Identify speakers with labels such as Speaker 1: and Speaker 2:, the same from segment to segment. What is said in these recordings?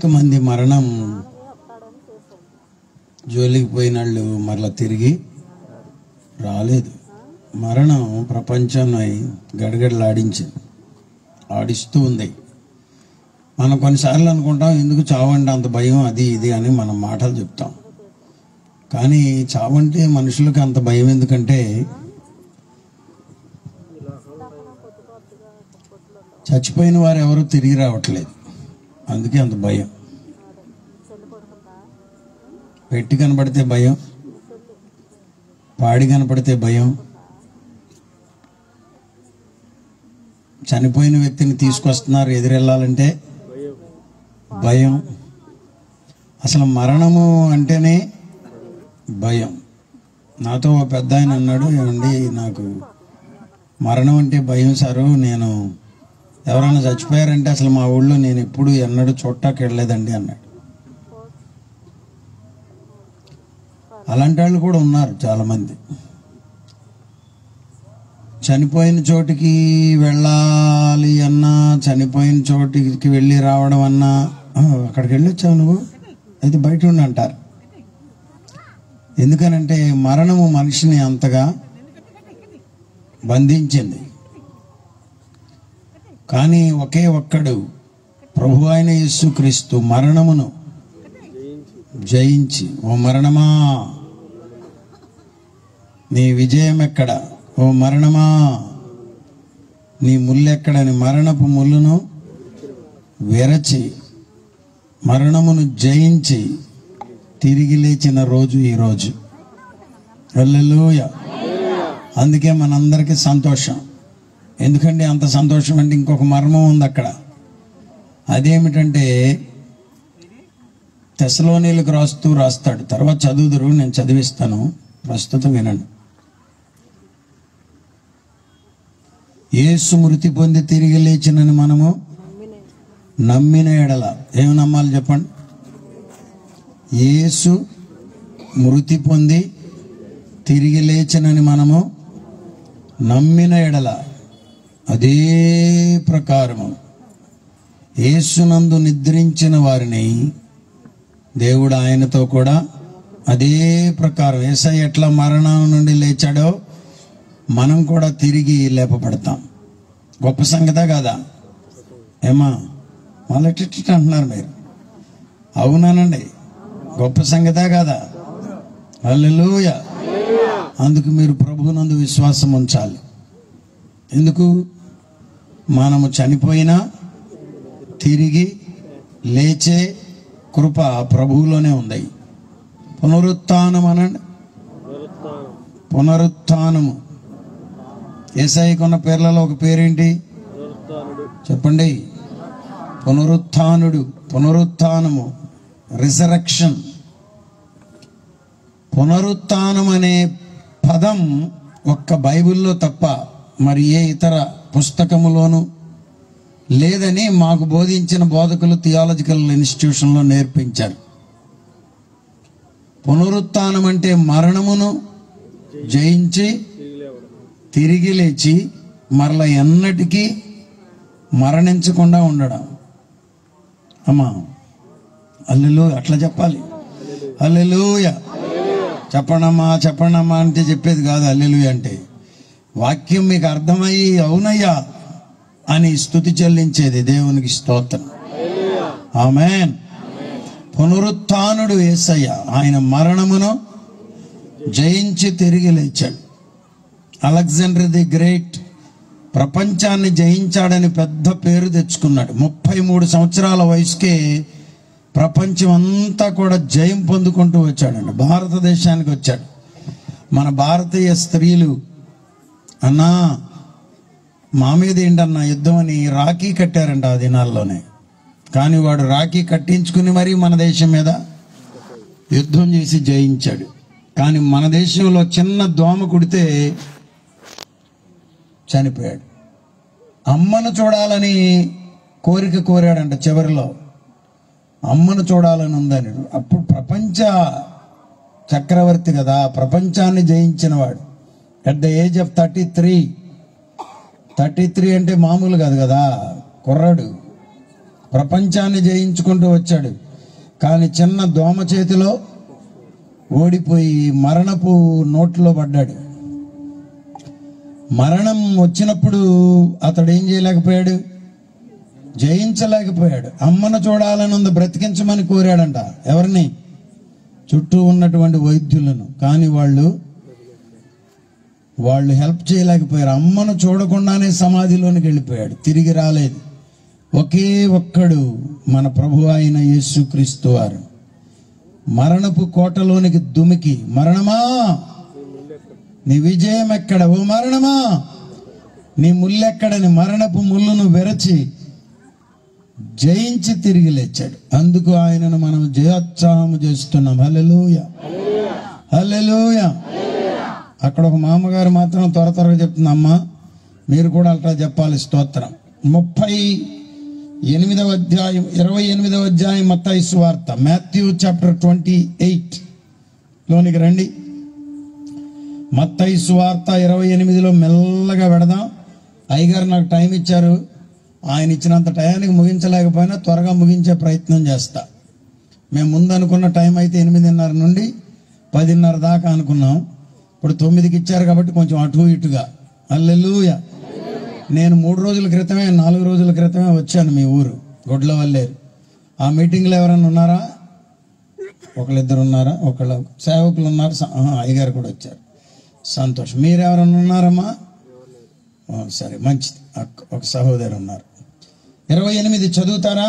Speaker 1: అనేక మంది మరణం జోలికి పోయిన వాళ్ళు మరలా తిరిగి రాలేదు మరణం ప్రపంచాన్ని గడగడలాడించింది ఆడిస్తూ ఉంది మనం కొన్నిసార్లు అనుకుంటాం ఎందుకు చావంటే అంత భయం అది ఇది అని మనం మాటలు చెప్తాం కానీ చావంటే మనుషులకు అంత భయం ఎందుకంటే చచ్చిపోయిన వారు ఎవరు తిరిగి రావట్లేదు అందుకే అంత భయం పెట్టి కనపడితే భయం పాడి కనపడితే భయం చనిపోయిన వ్యక్తిని తీసుకొస్తున్నారు ఎదురెళ్ళాలంటే భయం అసలు మరణము అంటేనే భయం నాతో ఓ పెద్ద ఆయన అన్నాడు ఏమండి నాకు మరణం అంటే భయం సారు నేను ఎవరైనా చచ్చిపోయారంటే అసలు మా ఊళ్ళో నేను ఎప్పుడు ఎన్నడూ చూడటానికి వెళ్ళలేదండి అన్నాడు అలాంటి వాళ్ళు కూడా ఉన్నారు చాలామంది చనిపోయిన చోటికి వెళ్ళాలి అన్నా చనిపోయిన చోటికి వెళ్ళి రావడం అన్నా "ఆ, అక్కడికి వెళ్ళొచ్చావు నువ్వు అయితే బయట ఉండి అంటారు ఎందుకనంటే మరణము మనిషిని అంతగా బంధించింది కానీ ఒకే ఒక్కడు ప్రభు అయిన యేసుక్రీస్తు మరణమును జయించి ఓ మరణమా నీ విజయం ఎక్కడ ఓ మరణమా నీ ముల్లెక్కడని మరణపు ముళ్ళును విరచి మరణమును జయించి తిరిగి లేచిన రోజు ఈ రోజు హల్లెలూయ అందుకే మనందరికీ సంతోషం ఎందుకంటే అంత సంతోషం అంటే ఇంకొక మర్మం ఉంది అక్కడ అదేమిటంటే తెసలోనీలకు రాస్తూ రాస్తాడు తర్వాత చదువుదురు నేను చదివిస్తాను ప్రస్తుతం వినండి యేసు మృతి పొంది తిరిగి లేచినని మనము నమ్మిన ఎడల ఏమి నమ్మాలి చెప్పండి యేసు మృతి పొంది తిరిగి లేచినని మనము నమ్మిన ఎడల అదే ప్రకారము యేసునందు నిద్రించిన వారిని దేవుడు ఆయనతో కూడా అదే ప్రకారం ఏసై ఎట్లా మరణం నుండి లేచాడో మనం కూడా తిరిగి లేపబడతాం గొప్ప సంగతే కాదా ఏమా మళ్ళీ టిట్ అంటున్నారు మీరు అవునానండి గొప్ప సంగతే కాదా హల్లెలూయ అందుకు మీరు ప్రభువునందు విశ్వాసం ఉంచాలి ఎందుకు మనము చనిపోయినా తిరిగి లేచే కృప ప్రభువులోనే ఉంది పునరుత్థానం అనండి పునరుత్థానము ఏసైకున్న పేర్లలో ఒక పేరేంటి చెప్పండి పునరుత్థానుడు పునరుత్థానము రిజరక్షన్ పునరుత్థానం అనే పదం ఒక్క బైబిల్లో తప్ప మరి ఏ ఇతర పుస్తకములోను లేదని మాకు బోధించిన బోధకులు థియాలజికల్ ఇన్స్టిట్యూషన్లో నేర్పించారు పునరుత్థానం అంటే మరణమును జయించి తిరిగి లేచి మరల ఎన్నటికీ మరణించకుండా ఉండడం అమ్మా అల్లెలు అట్లా చెప్పాలి అల్లెలుయ చెప్పండమ్మా చెప్పండమ్మా అంటే చెప్పేది కాదు అల్లెలు అంటే వాక్యం మీకు అర్థమయ్యి అవునయ్యా అని స్థుతి చెల్లించేది దేవునికి స్తోత్రం ఆమెన్ పునరుత్థానుడు యేసయ్య ఆయన మరణమును జయించి తిరిగి లేచాడు అలెగ్జాండర్ ది గ్రేట్ ప్రపంచాన్ని జయించాడని పెద్ద పేరు తెచ్చుకున్నాడు ముప్పై మూడు సంవత్సరాల వయసుకే ప్రపంచం అంతా కూడా జయం పొందుకుంటూ వచ్చాడండి భారతదేశానికి వచ్చాడు మన భారతీయ స్త్రీలు అన్నా మా మీద ఏంటన్నా యుద్ధం అని రాఖీ కట్టారంట ఆ దినాల్లోనే కానీ వాడు రాఖీ కట్టించుకుని మరీ మన దేశం మీద యుద్ధం చేసి జయించాడు కానీ మన దేశంలో చిన్న దోమ కుడితే చనిపోయాడు అమ్మను చూడాలని కోరిక కోరాడంట చివరిలో అమ్మను చూడాలని ఉందని అప్పుడు ప్రపంచ చక్రవర్తి కదా ప్రపంచాన్ని జయించిన వాడు at the age of thirty three thirty three అంటే మామూలు కాదు కదా కుర్రాడు ప్రపంచాన్ని జయించుకుంటూ వచ్చాడు కానీ చిన్న దోమ చేతిలో ఓడిపోయి మరణపు నోట్లో పడ్డాడు మరణం వచ్చినప్పుడు అతడు ఏం చేయలేకపోయాడు జయించలేకపోయాడు అమ్మను చూడాలని ఉంది బ్రతికించమని కోరాడంట ఎవరిని చుట్టూ ఉన్నటువంటి వైద్యులను కానీ వాళ్ళు వాళ్ళు హెల్ప్ చేయలేకపోయారు అమ్మను చూడకుండానే సమాధిలోనికి వెళ్ళిపోయాడు తిరిగి రాలేదు ఒకే ఒక్కడు మన ప్రభు అయిన యేసుక్రీస్తు వారు మరణపు కోటలోనికి దుమికి మరణమా నీ విజయం ఎక్కడ ఓ మరణమా నీ ముల్లెక్కడని మరణపు ముళ్ళును విరచి జయించి తిరిగి లేచాడు అందుకు ఆయనను మనం జయోత్సాహము చేస్తున్నాం హల్లెలూయ హల్లెలూయ అక్కడ ఒక మామగారు మాత్రం త్వర త్వరగా చెప్తుంది అమ్మ మీరు కూడా అట్లా చెప్పాలి స్తోత్రం ముప్పై ఎనిమిదవ అధ్యాయం ఇరవై ఎనిమిదవ అధ్యాయం మత్తాయి సువార్త మాథ్యూ చాప్టర్ ట్వంటీ ఎయిట్ లోనికి రండి మత్తయి సువార్త ఇరవై ఎనిమిదిలో మెల్లగా పెడదాం అయ్యగారు నాకు టైం ఇచ్చారు ఆయన ఇచ్చినంత టయానికి ముగించలేకపోయినా త్వరగా ముగించే ప్రయత్నం చేస్తా మేము ముందు అనుకున్న టైం అయితే ఎనిమిదిన్నర నుండి పదిన్నర దాకా అనుకున్నాం ఇప్పుడు తొమ్మిదికి ఇచ్చారు కాబట్టి కొంచెం అటు ఇటుగా అల్లెలుయ నేను మూడు రోజుల క్రితమే నాలుగు రోజుల క్రితమే వచ్చాను మీ ఊరు గొడ్ల వల్లేరు ఆ మీటింగ్లో ఎవరైనా ఉన్నారా ఒకళ్ళిద్దరు ఉన్నారా ఒకళ్ళ సేవకులు ఉన్నారు స- ఆహా, అయ్యగారు కూడా వచ్చారు సంతోషం మీరు ఎవరైనా ఉన్నారమ్మా ఓ, సరే మంచిది అక్క- ఒక సహోదరు ఉన్నారు ఇరవై ఎనిమిది చదువుతారా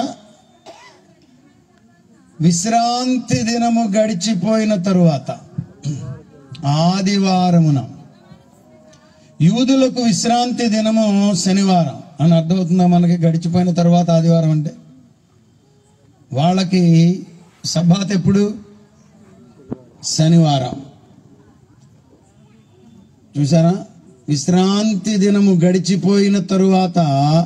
Speaker 1: విశ్రాంతి దినము గడిచిపోయిన తరువాత ఆదివారమున యూదులకు విశ్రాంతి దినము శనివారం అని అర్థమవుతుందా మనకి గడిచిపోయిన తర్వాత ఆదివారం అంటే వాళ్ళకి సబ్బాత్ ఎప్పుడు శనివారం చూసారా విశ్రాంతి దినము గడిచిపోయిన తరువాత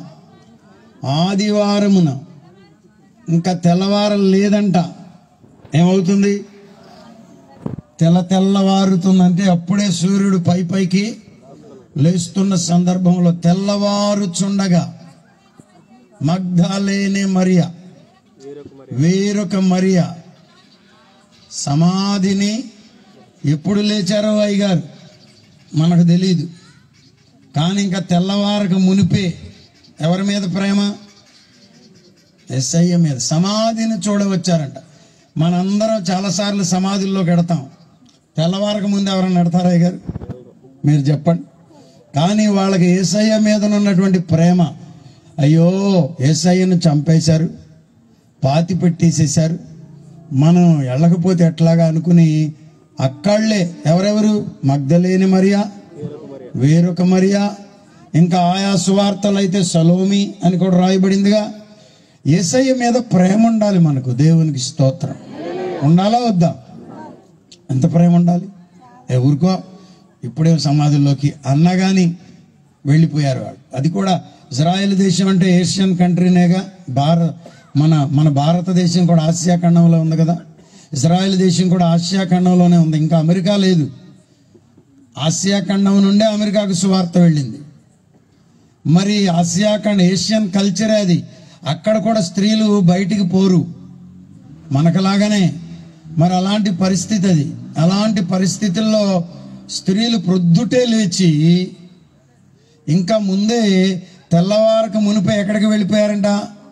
Speaker 1: ఆదివారమున ఇంకా తెల్లవారం లేదంట ఏమవుతుంది తెల్ల తెల్లవారుతుందంటే అప్పుడే సూర్యుడు పై పైకి లేస్తున్న సందర్భంలో తెల్లవారుచుండగా మగ్ధలేనే మరియా వేరొక మరియా సమాధిని ఎప్పుడు లేచారో అయ్యగారు మనకు తెలియదు కానీ ఇంకా తెల్లవారక మునిపే ఎవరి మీద ప్రేమ ఎస్ఐ మీద సమాధిని చూడవచ్చారంట మనందరం చాలాసార్లు సమాధుల్లోకి ఎడతాం తెల్లవారక ముందు ఎవరైనా ఎడతారా గారు మీరు చెప్పండి కానీ వాళ్ళకి ఏసయ్య మీద ఉన్నటువంటి ప్రేమ అయ్యో ఏసయ్యను చంపేశారు పాతి పెట్టేసేశారు మనం వెళ్ళకపోతే ఎట్లాగా అనుకుని అక్కళ్ళే ఎవరెవరు మగ్ధలేని మరియా వేరొక మరియా ఇంకా ఆయా సువార్తలు అయితే సలోమి అని కూడా రాయబడిందిగా ఏసయ్య మీద ప్రేమ ఉండాలి మనకు దేవునికి స్తోత్రం ఉండాలా వద్దా ఎంత ప్రేమ ఉండాలి ఏ ఊరుకో ఇప్పుడే సమాధుల్లోకి అన్నగాని వెళ్ళిపోయారు వాళ్ళు అది కూడా ఇజ్రాయెల్ దేశం అంటే ఏషియన్ కంట్రీనేగా భార మన మన భారతదేశం కూడా ఆసియా ఖండంలో ఉంది కదా ఇజ్రాయెల్ దేశం కూడా ఆసియా ఖండంలోనే ఉంది ఇంకా అమెరికా లేదు ఆసియా ఖండం నుండే అమెరికాకు సువార్త వెళ్ళింది మరి ఆసియా ఖండ్ ఏషియన్ కల్చరే అది అక్కడ కూడా స్త్రీలు బయటికి పోరు మనకలాగానే మరి అలాంటి పరిస్థితి అది అలాంటి పరిస్థితుల్లో స్త్రీలు ప్రొద్దుటే లేచి ఇంకా ముందే తెల్లవారక మునిపై ఎక్కడికి వెళ్ళిపోయారంట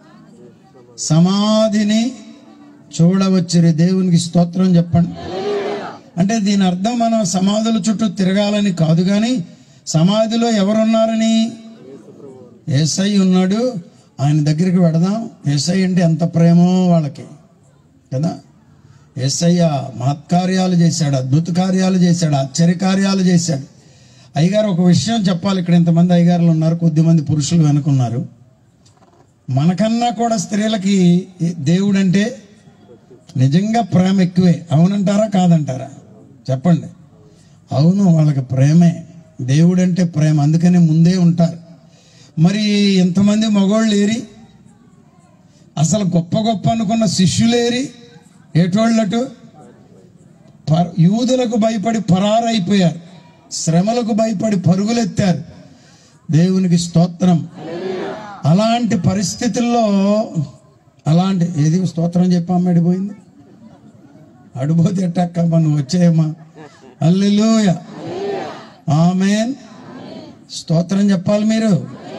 Speaker 1: సమాధిని చూడవచ్చురే దేవునికి స్తోత్రం చెప్పండి అంటే దీని అర్థం మనం సమాధుల చుట్టూ తిరగాలని కాదు కానీ సమాధిలో ఎవరున్నారని ఏసై ఉన్నాడు ఆయన దగ్గరికి వెడదాం ఏసై అంటే ఎంత ప్రేమో వాళ్ళకి కదా ఏసయ్య మహత్కార్యాలు చేశాడు అద్భుత కార్యాలు చేశాడు ఆశ్చర్య కార్యాలు చేశాడు అయ్యగారు ఒక విషయం చెప్పాలి ఇక్కడ ఇంతమంది అయ్యగారులు ఉన్నారు కొద్దిమంది పురుషులు వెనుకున్నారు మనకన్నా కూడా స్త్రీలకి దేవుడు అంటే నిజంగా ప్రేమ ఎక్కువే అవునంటారా కాదంటారా చెప్పండి అవును వాళ్ళకి ప్రేమే దేవుడు అంటే ప్రేమ అందుకని ముందే ఉంటారు మరి ఎంతమంది మగోళ్ళు ఏరి అసలు గొప్ప గొప్ప అనుకున్న శిష్యులేరి ఏటోళ్ళటు పర్- యూదులకు భయపడి పరారైపోయారు శ్రమలకు భయపడి పరుగులెత్తారు దేవునికి స్తోత్రం అలాంటి పరిస్థితుల్లో అలాంటి ఏది స్తోత్రం చెప్పి అమ్మ అడిపోయింది అడిపోతే ఎట్టక్క మనం వచ్చేయమ్మా అల్లెలూయ ఆమెన్ స్తోత్రం చెప్పాలి మీరు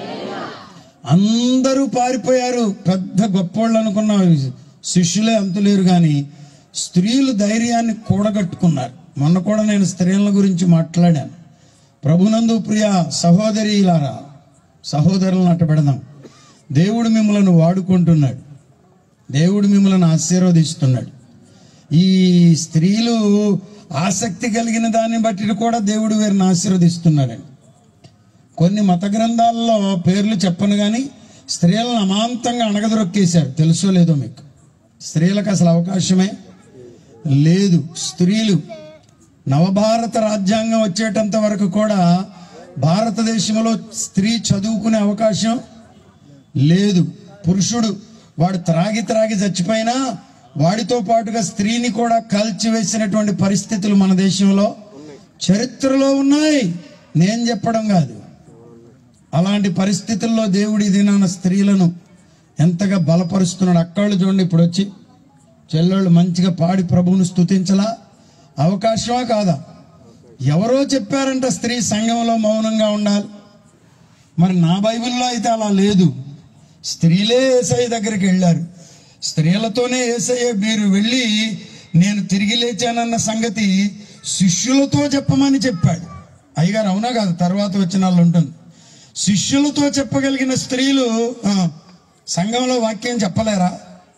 Speaker 1: అందరూ పారిపోయారు పెద్ద గొప్పోళ్ళు అనుకున్న శిష్యులే అంతులేరు కానీ స్త్రీలు ధైర్యాన్ని కూడగట్టుకున్నారు మొన్న కూడా నేను స్త్రీల గురించి మాట్లాడాను ప్రభునందు ప్రియ సహోదరిలారా సహోదరులను అట్ట పెడదాం దేవుడు మిమ్మల్ని వాడుకుంటున్నాడు దేవుడు మిమ్మల్ని ఆశీర్వదిస్తున్నాడు ఈ స్త్రీలు ఆసక్తి కలిగిన దాన్ని బట్టి కూడా దేవుడు వీరిని ఆశీర్వదిస్తున్నాడండి కొన్ని మత గ్రంథాల్లో పేర్లు చెప్పను కానీ స్త్రీలను అమాంతంగా అణగదొరక్కేశారు తెలుసో లేదో మీకు స్త్రీలకు అసలు అవకాశమే లేదు స్త్రీలు నవభారత రాజ్యాంగం వచ్చేటంత వరకు కూడా భారతదేశంలో స్త్రీ చదువుకునే అవకాశం లేదు పురుషుడు వాడు త్రాగి త్రాగి చచ్చిపోయినా వాడితో పాటుగా స్త్రీని కూడా కాల్చివేసినటువంటి పరిస్థితులు మన దేశంలో చరిత్రలో ఉన్నాయి నేను చెప్పడం కాదు అలాంటి పరిస్థితుల్లో దేవుడి దినాన స్త్రీలను ఎంతగా బలపరుస్తున్నాడు అక్కళ్ళు చూడండి ఇప్పుడు వచ్చి చెల్లెళ్ళు మంచిగా పాడి ప్రభువును స్తుతించలా అవకాశమా కాదా ఎవరో చెప్పారంట స్త్రీ సంఘంలో మౌనంగా ఉండాలి మరి నా బైబిల్లో అయితే అలా లేదు స్త్రీలే ఏసఐ దగ్గరికి వెళ్ళారు స్త్రీలతోనే ఏసయ్య మీరు వెళ్ళి నేను తిరిగి లేచానన్న సంగతి శిష్యులతో చెప్పమని చెప్పాడు అయ్యగారు అవునా కాదు తర్వాత వచ్చిన వాళ్ళు ఉంటుంది శిష్యులతో చెప్పగలిగిన స్త్రీలు ఆ, సంఘంలో వాక్యం చెప్పలేరా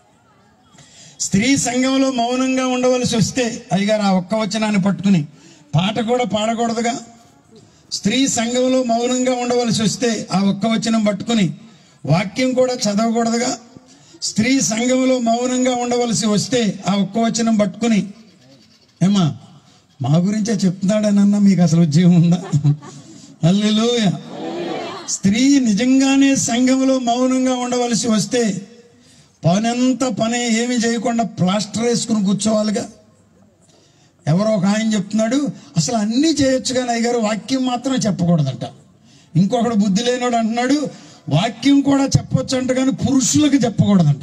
Speaker 1: స్త్రీ సంఘంలో మౌనంగా ఉండవలసి వస్తే అయ్యగారు ఆ ఒక్క వచనాన్ని పట్టుకుని పాట కూడా పాడకూడదుగా స్త్రీ సంఘంలో మౌనంగా ఉండవలసి వస్తే ఆ ఒక్క వచనం పట్టుకుని వాక్యం కూడా చదవకూడదుగా స్త్రీ సంఘంలో మౌనంగా ఉండవలసి వస్తే ఆ ఒక్క వచనం పట్టుకుని ఏమా మా గురించే చెప్తున్నాడనన్న మీకు అసలు ఉద్యోగం ఉందా అల్లెలూయ స్త్రీ నిజంగానే సంఘంలో మౌనంగా ఉండవలసి వస్తే పనంతా పని ఏమి చేయకుండా ప్లాస్టర్ వేసుకుని కూర్చోవాలిగా ఎవరో ఒక ఆయన చెప్తున్నాడు అసలు అన్నీ చేయొచ్చు కానీ అయ్యగారు వాక్యం మాత్రం చెప్పకూడదంట ఇంకొకడు బుద్ధి లేనివాడు అంటున్నాడు వాక్యం కూడా చెప్పొచ్చు అంట కానీ పురుషులకు చెప్పకూడదంట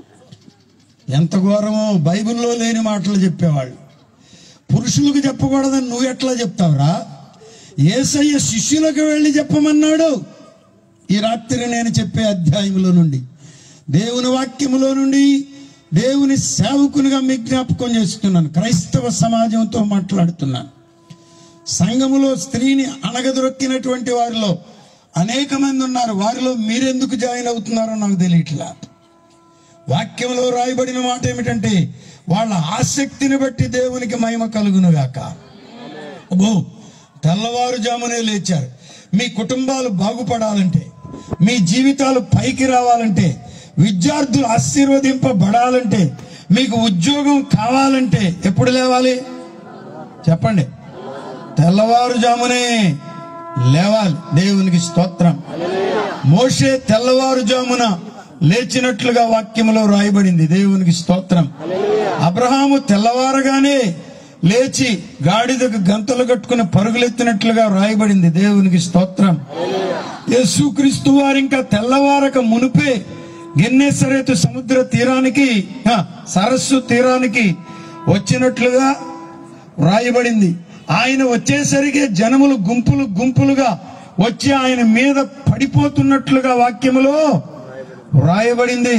Speaker 1: ఎంత ఘోరమో బైబిల్లో లేని మాటలు చెప్పేవాళ్ళు పురుషులకు చెప్పకూడదని నువ్వు ఎట్లా చెప్తావురా ఏసయ్య శిష్యులకు వెళ్ళి చెప్పమన్నాడు ఈ రాత్రి నేను చెప్పే అధ్యాయంలో నుండి దేవుని వాక్యములో నుండి దేవుని సేవకునిగా మీ జ్ఞాపకం చేస్తున్నాను క్రైస్తవ సమాజంతో మాట్లాడుతున్నాను సంఘములో స్త్రీని అణగదొక్కినటువంటి వారిలో అనేక మంది ఉన్నారు వారిలో మీరెందుకు జాయిన్ అవుతున్నారో నాకు తెలియట్లా వాక్యంలో రాయబడిన మాట ఏమిటంటే వాళ్ళ ఆసక్తిని బట్టి దేవునికి మహిమ కలుగునుగాక అబ్బో తెల్లవారుజామునే లేచారు మీ కుటుంబాలు బాగుపడాలంటే మీ జీవితాలు పైకి రావాలంటే విద్యార్థులు ఆశీర్వదింపబడాలంటే మీకు ఉద్యోగం కావాలంటే ఎప్పుడు లేవాలి చెప్పండి తెల్లవారుజామునే లేవాలి దేవునికి స్తోత్రం మోషే తెల్లవారుజామున లేచినట్లుగా వాక్యములో రాయబడింది దేవునికి స్తోత్రం అబ్రహాము తెల్లవారగానే లేచి గాడిదకు గంతలు కట్టుకుని పరుగులెత్తినట్లుగా రాయబడింది దేవునికి స్తోత్రం యేసుక్రీస్తు వారు ఇంకా తెల్లవారక మునిపే గిన్నెసరేతు సముద్ర తీరానికి ఆ, సరస్సు తీరానికి వచ్చినట్లుగా వ్రాయబడింది ఆయన వచ్చేసరికి జనములు గుంపులు గుంపులుగా వచ్చి ఆయన మీద పడిపోతున్నట్లుగా వాక్యములో వ్రాయబడింది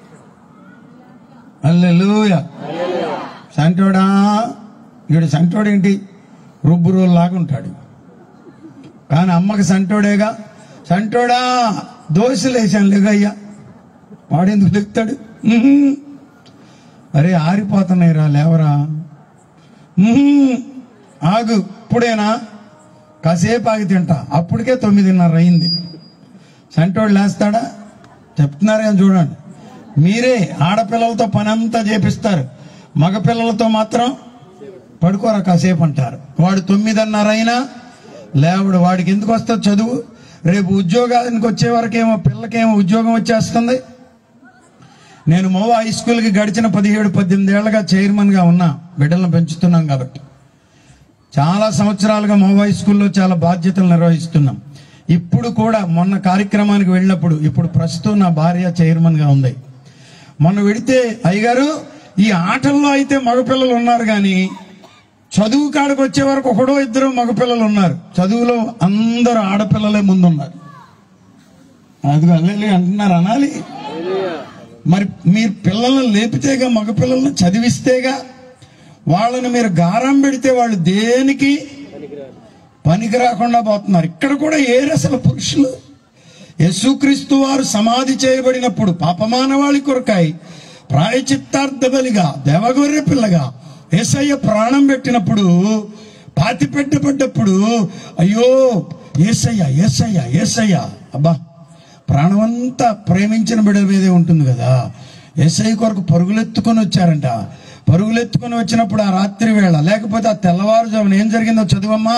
Speaker 1: అల్లెలూయ సంటోడా వీడు సంటోడేంటి రుబ్బు లాగా ఉంటాడు కానీ అమ్మకి సంటోడేగా సంటోడా దోశలు వేసాను లేగయ్యా వాడెందుకు లెక్తాడు ఉహుం. అరే ఆరిపోతున్నాయి రా లేవరా ఉహుం. ఆగు ఇప్పుడేనా కాసేపు ఆగి తింటా అప్పటికే తొమ్మిదిన్నర అయింది సంటోడు లేస్తాడా చెప్తున్నారే అని చూడండి మీరే ఆడపిల్లలతో పని అంతా చేపిస్తారు మగపిల్లలతో మాత్రం పడుకోరా కాసేపు అంటారు వాడు తొమ్మిదిన్నర అయినా లేవడు వాడికి ఎందుకు వస్తుంది చదువు రేపు ఉద్యోగానికి వచ్చే వరకేమో పిల్లకేమో ఉద్యోగం వచ్చేస్తుంది నేను మోవ హై స్కూల్కి గడిచిన పదిహేడు పద్దెనిమిది ఏళ్ళగా చైర్మన్గా ఉన్నా బిడ్డలను పెంచుతున్నాం కాబట్టి చాలా సంవత్సరాలుగా మోవ హై స్కూల్లో చాలా బాధ్యతలు నిర్వహిస్తున్నాం ఇప్పుడు కూడా మొన్న కార్యక్రమానికి వెళ్ళినప్పుడు ఇప్పుడు ప్రస్తుతం నా భార్య చైర్మన్గా ఉంది మొన్న వెడితే అయ్యగారు ఈ ఆటల్లో అయితే మగపిల్లలు ఉన్నారు కానీ చదువు కాడికి వచ్చే వరకు ఒకడో ఇద్దరు మగపిల్లలు ఉన్నారు చదువులో అందరూ ఆడపిల్లలే ముందున్నారు అది అల్లెలు అంటున్నారు అనాలి మరి మీరు పిల్లలను లేపితేగా మగపిల్లలను చదివిస్తేగా వాళ్ళని మీరు గారం పెడితే వాళ్ళు దేనికి పనికి రాకుండా పోతున్నారు ఇక్కడ కూడా ఏరు అసలు పురుషులు యేసుక్రీస్తు వారు సమాధి చేయబడినప్పుడు పాపమానవాళి కొరకాయి ప్రాయచిత్తార్థ బలిగా దేవగొర్రె పిల్లగా ఏసయ్య ప్రాణం పెట్టినప్పుడు పాతి పెట్టబడ్డప్పుడు అయ్యో ఏసయ్య ఏసయ్య ఏసయ్య అబ్బా ప్రాణమంతా ప్రేమించిన బిడ్డల మీదే ఉంటుంది కదా ఏసయ్య కొరకు పరుగులెత్తుకొని వచ్చారంట పరుగులెత్తుకొని వచ్చినప్పుడు ఆ రాత్రి వేళ లేకపోతే ఆ తెల్లవారుజామున ఏం జరిగిందో చదువమ్మా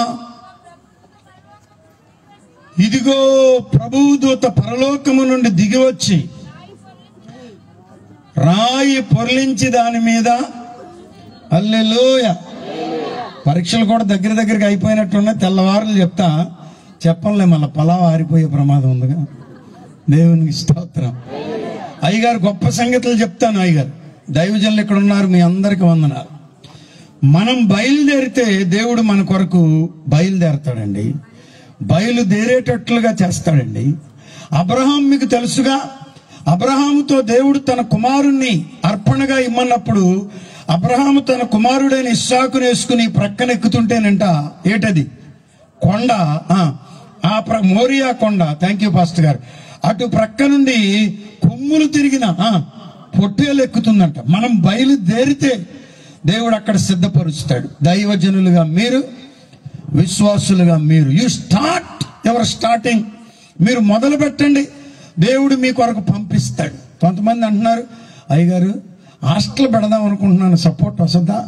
Speaker 1: ఇదిగో ప్రభువు దూత పరలోకము నుండి దిగి వచ్చి రాయి పొర్లించి దాని మీద అల్లెలోయ పరీక్షలు కూడా దగ్గర దగ్గరికి అయిపోయినట్టున్నాయి తెల్లవారులు చెప్తా చెప్పంలే మళ్ళీ పలావ్ ఆరిపోయే ప్రమాదం ఉందిగా దేవునికి స్తోత్రం అయ్యగారు గొప్ప సంగతులు చెప్తాను అయ్యగారు దైవజనులు ఇక్కడ ఉన్నారు మీ అందరికి వందనాలు మనం బయలుదేరితే దేవుడు మన కొరకు బయలుదేరతాడండి బయలుదేరేటట్లుగా చేస్తాడండి అబ్రహాం మీకు తెలుసుగా అబ్రహాముతో దేవుడు తన కుమారుణ్ణి అర్పణగా ఇమ్మన్నప్పుడు అబ్రహాము తన కుమారుడైన ఇస్సాకుని వేసుకుని ప్రక్కన ఎక్కుతుంటేనంట ఏటది కొండ ఆ, ఆ ప్ర మోరియా కొండ థ్యాంక్ యూ పాస్టర్ గారు అటు ప్రక్క నుండి కొమ్ములు తిరిగిన ఆ, పొట్టేలు ఎక్కుతుందంట మనం బయలుదేరితే దేవుడు అక్కడ సిద్ధపరుస్తాడు దైవజనులుగా మీరు విశ్వాసులుగా మీరు యు స్టార్ట్ ఎవర్ స్టార్టింగ్ మీరు మొదలు పెట్టండి దేవుడు మీ కొరకు పంపిస్తాడు కొంతమంది అంటున్నారు అయ్యగారు హాస్టల్ పెడదాం అనుకుంటున్నాను సపోర్ట్ వస్తుందా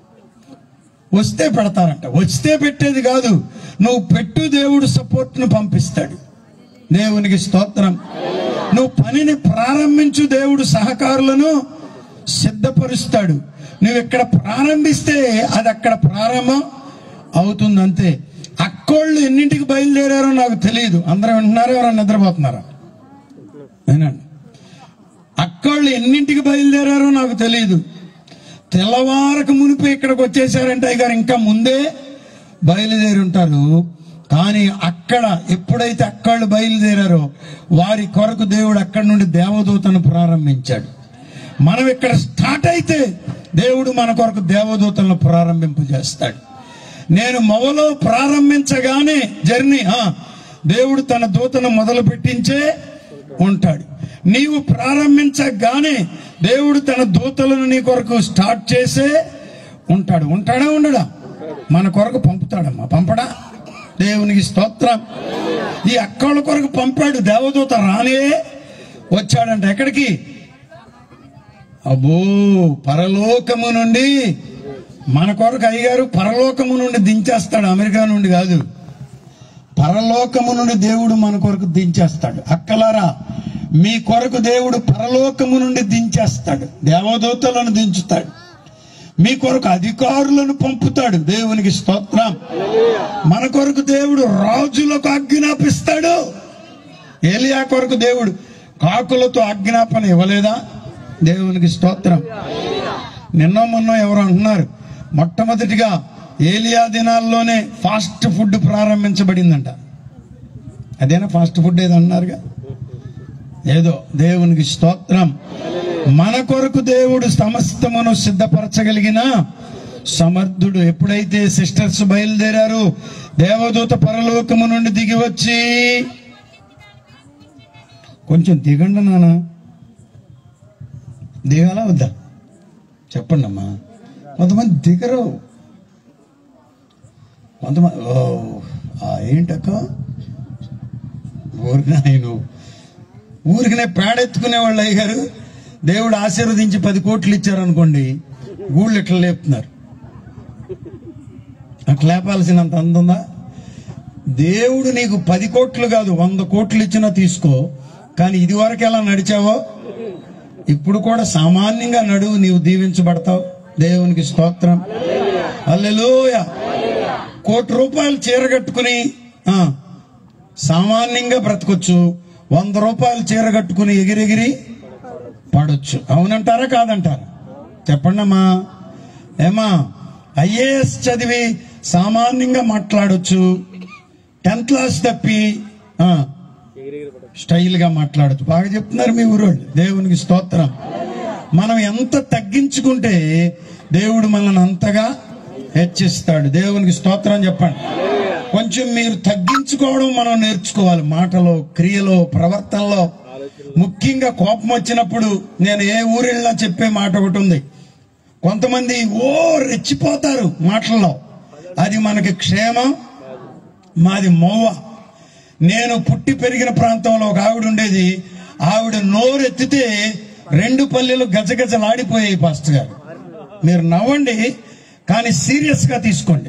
Speaker 1: వస్తే పెడతారంట వస్తే పెట్టేది కాదు నువ్వు పెట్టు దేవుడు సపోర్ట్ను పంపిస్తాడు దేవునికి స్తోత్రం నువ్వు పనిని ప్రారంభించు దేవుడు సహకారులను సిద్ధపరుస్తాడు నువ్వు ఇక్కడ ప్రారంభిస్తే అది అక్కడ ప్రారంభం అవుతుంది అంతే అక్కోళ్ళు ఎన్నింటికి బయలుదేరారో నాకు తెలియదు అందరూ వింటున్నారా ఎవరైనా నిద్రపోతున్నారా వినండి అక్కోళ్ళు ఎన్నింటికి బయలుదేరారో నాకు తెలియదు తెల్లవారకు మునిపి ఇక్కడికి వచ్చేసారంటే గారు ఇంకా ముందే బయలుదేరి ఉంటారు కానీ అక్కడ ఎప్పుడైతే అక్కళ్ళు బయలుదేరారో వారి కొరకు దేవుడు అక్కడి నుండి దేవదూతను ప్రారంభించాడు మనం ఇక్కడ స్టార్ట్ అయితే దేవుడు మన కొరకు దేవదూతలను ప్రారంభింపజేస్తాడు నేను మొవలో ప్రారంభించగానే జర్నీ ఆ, దేవుడు తన దూతను మొదలు పెట్టించే ఉంటాడు నీవు ప్రారంభించగానే దేవుడు తన దూతలను నీ కొరకు స్టార్ట్ చేసే ఉంటాడు ఉంటాడా ఉండడా మన కొరకు పంపుతాడమ్మా పంపడా దేవునికి స్తోత్రం ఈ అక్కల కొరకు పంపాడు దేవదూత రానే వచ్చాడంట ఎక్కడికి అబ్బో పరలోకము నుండి మన కొరకు అయ్యారు పరలోకము నుండి దించేస్తాడు అమెరికా నుండి కాదు పరలోకము నుండి దేవుడు మన కొరకు దించేస్తాడు అక్కలారా మీ కొరకు దేవుడు పరలోకము నుండి దించేస్తాడు దేవదూతలను దించుతాడు మీ కొరకు అధికారులను పంపుతాడు దేవునికి స్తోత్రం మన కొరకు దేవుడు రాజులకు ఆజ్ఞాపిస్తాడు ఏలియా కొరకు దేవుడు కాకులతో ఆజ్ఞాపన ఇవ్వలేదా దేవునికి స్తోత్రం నిన్న మొన్న ఎవరు అంటున్నారు మొట్టమొదటిగా ఏలియా దినాల్లోనే ఫాస్ట్ ఫుడ్ ప్రారంభించబడిందంట అదేనా ఫాస్ట్ ఫుడ్ ఏదో అన్నారుగా ఏదో దేవునికి స్తోత్రం మన కొరకు దేవుడు సమస్తమును సిద్ధపరచగలిగిన సమర్థుడు ఎప్పుడైతే సిస్టర్స్ బయలుదేరారు దేవదూత పరలోకము నుండి దిగి వచ్చి కొంచెం దిగండి నాన్న దిగాలా వద్దా చెప్పండి అమ్మా కొంతమంది దిగరు కొంతమంది ఓ ఆ ఏంటక్క ఊరిన ఆయన ఊరికినే పేడెత్తుకునే వాళ్ళు అయ్యారు దేవుడు ఆశీర్వదించి పది కోట్లు ఇచ్చారనుకోండి గూళ్ళు ఇట్లా లేపుతున్నారు అట్లా లేపాల్సినంత అందుందా దేవుడు నీకు పది కోట్లు కాదు వంద కోట్లు ఇచ్చినా తీసుకో కానీ ఇది వరకు ఎలా నడిచావో ఇప్పుడు కూడా సామాన్యంగా నడువు నీవు దీవించబడతావు దేవునికి స్తోత్రం అల్లెలోయ కోటి రూపాయలు చీర కట్టుకుని ఆ, సామాన్యంగా బ్రతకొచ్చు వంద రూపాయలు చీర కట్టుకుని ఎగిరెగిరి పడొచ్చు అవునంటారా కాదంటారా చెప్పండి అమ్మా ఏమా ఐఏఎస్ చదివి సామాన్యంగా మాట్లాడొచ్చు టెన్త్ క్లాస్ తప్పి ఆ, స్టైల్గా మాట్లాడచ్చు బాగా చెప్తున్నారు మీ ఊరోళ్ళు దేవునికి స్తోత్రం మనం ఎంత తగ్గించుకుంటే దేవుడు మనల్ని అంతగా హెచ్చిస్తాడు దేవునికి స్తోత్రం చెప్పండి కొంచెం మీరు తగ్గించుకోవడం మనం నేర్చుకోవాలి మాటలో క్రియలో ప్రవర్తనలో ముఖ్యంగా కోపం వచ్చినప్పుడు నేను ఏ ఊరు వెళ్ళినా చెప్పే మాట ఒకటి ఉంది కొంతమంది ఓ రెచ్చిపోతారు మాటల్లో అది మనకి క్షేమం మాది మోవ నేను పుట్టి పెరిగిన ప్రాంతంలో ఒక ఆవిడ ఉండేది ఆవిడ నోరెత్తితే రెండు పల్లెలు గజగజలాడిపోయాయి పాస్టర్ గారు మీరు నవ్వండి కానీ సీరియస్ గా తీసుకోండి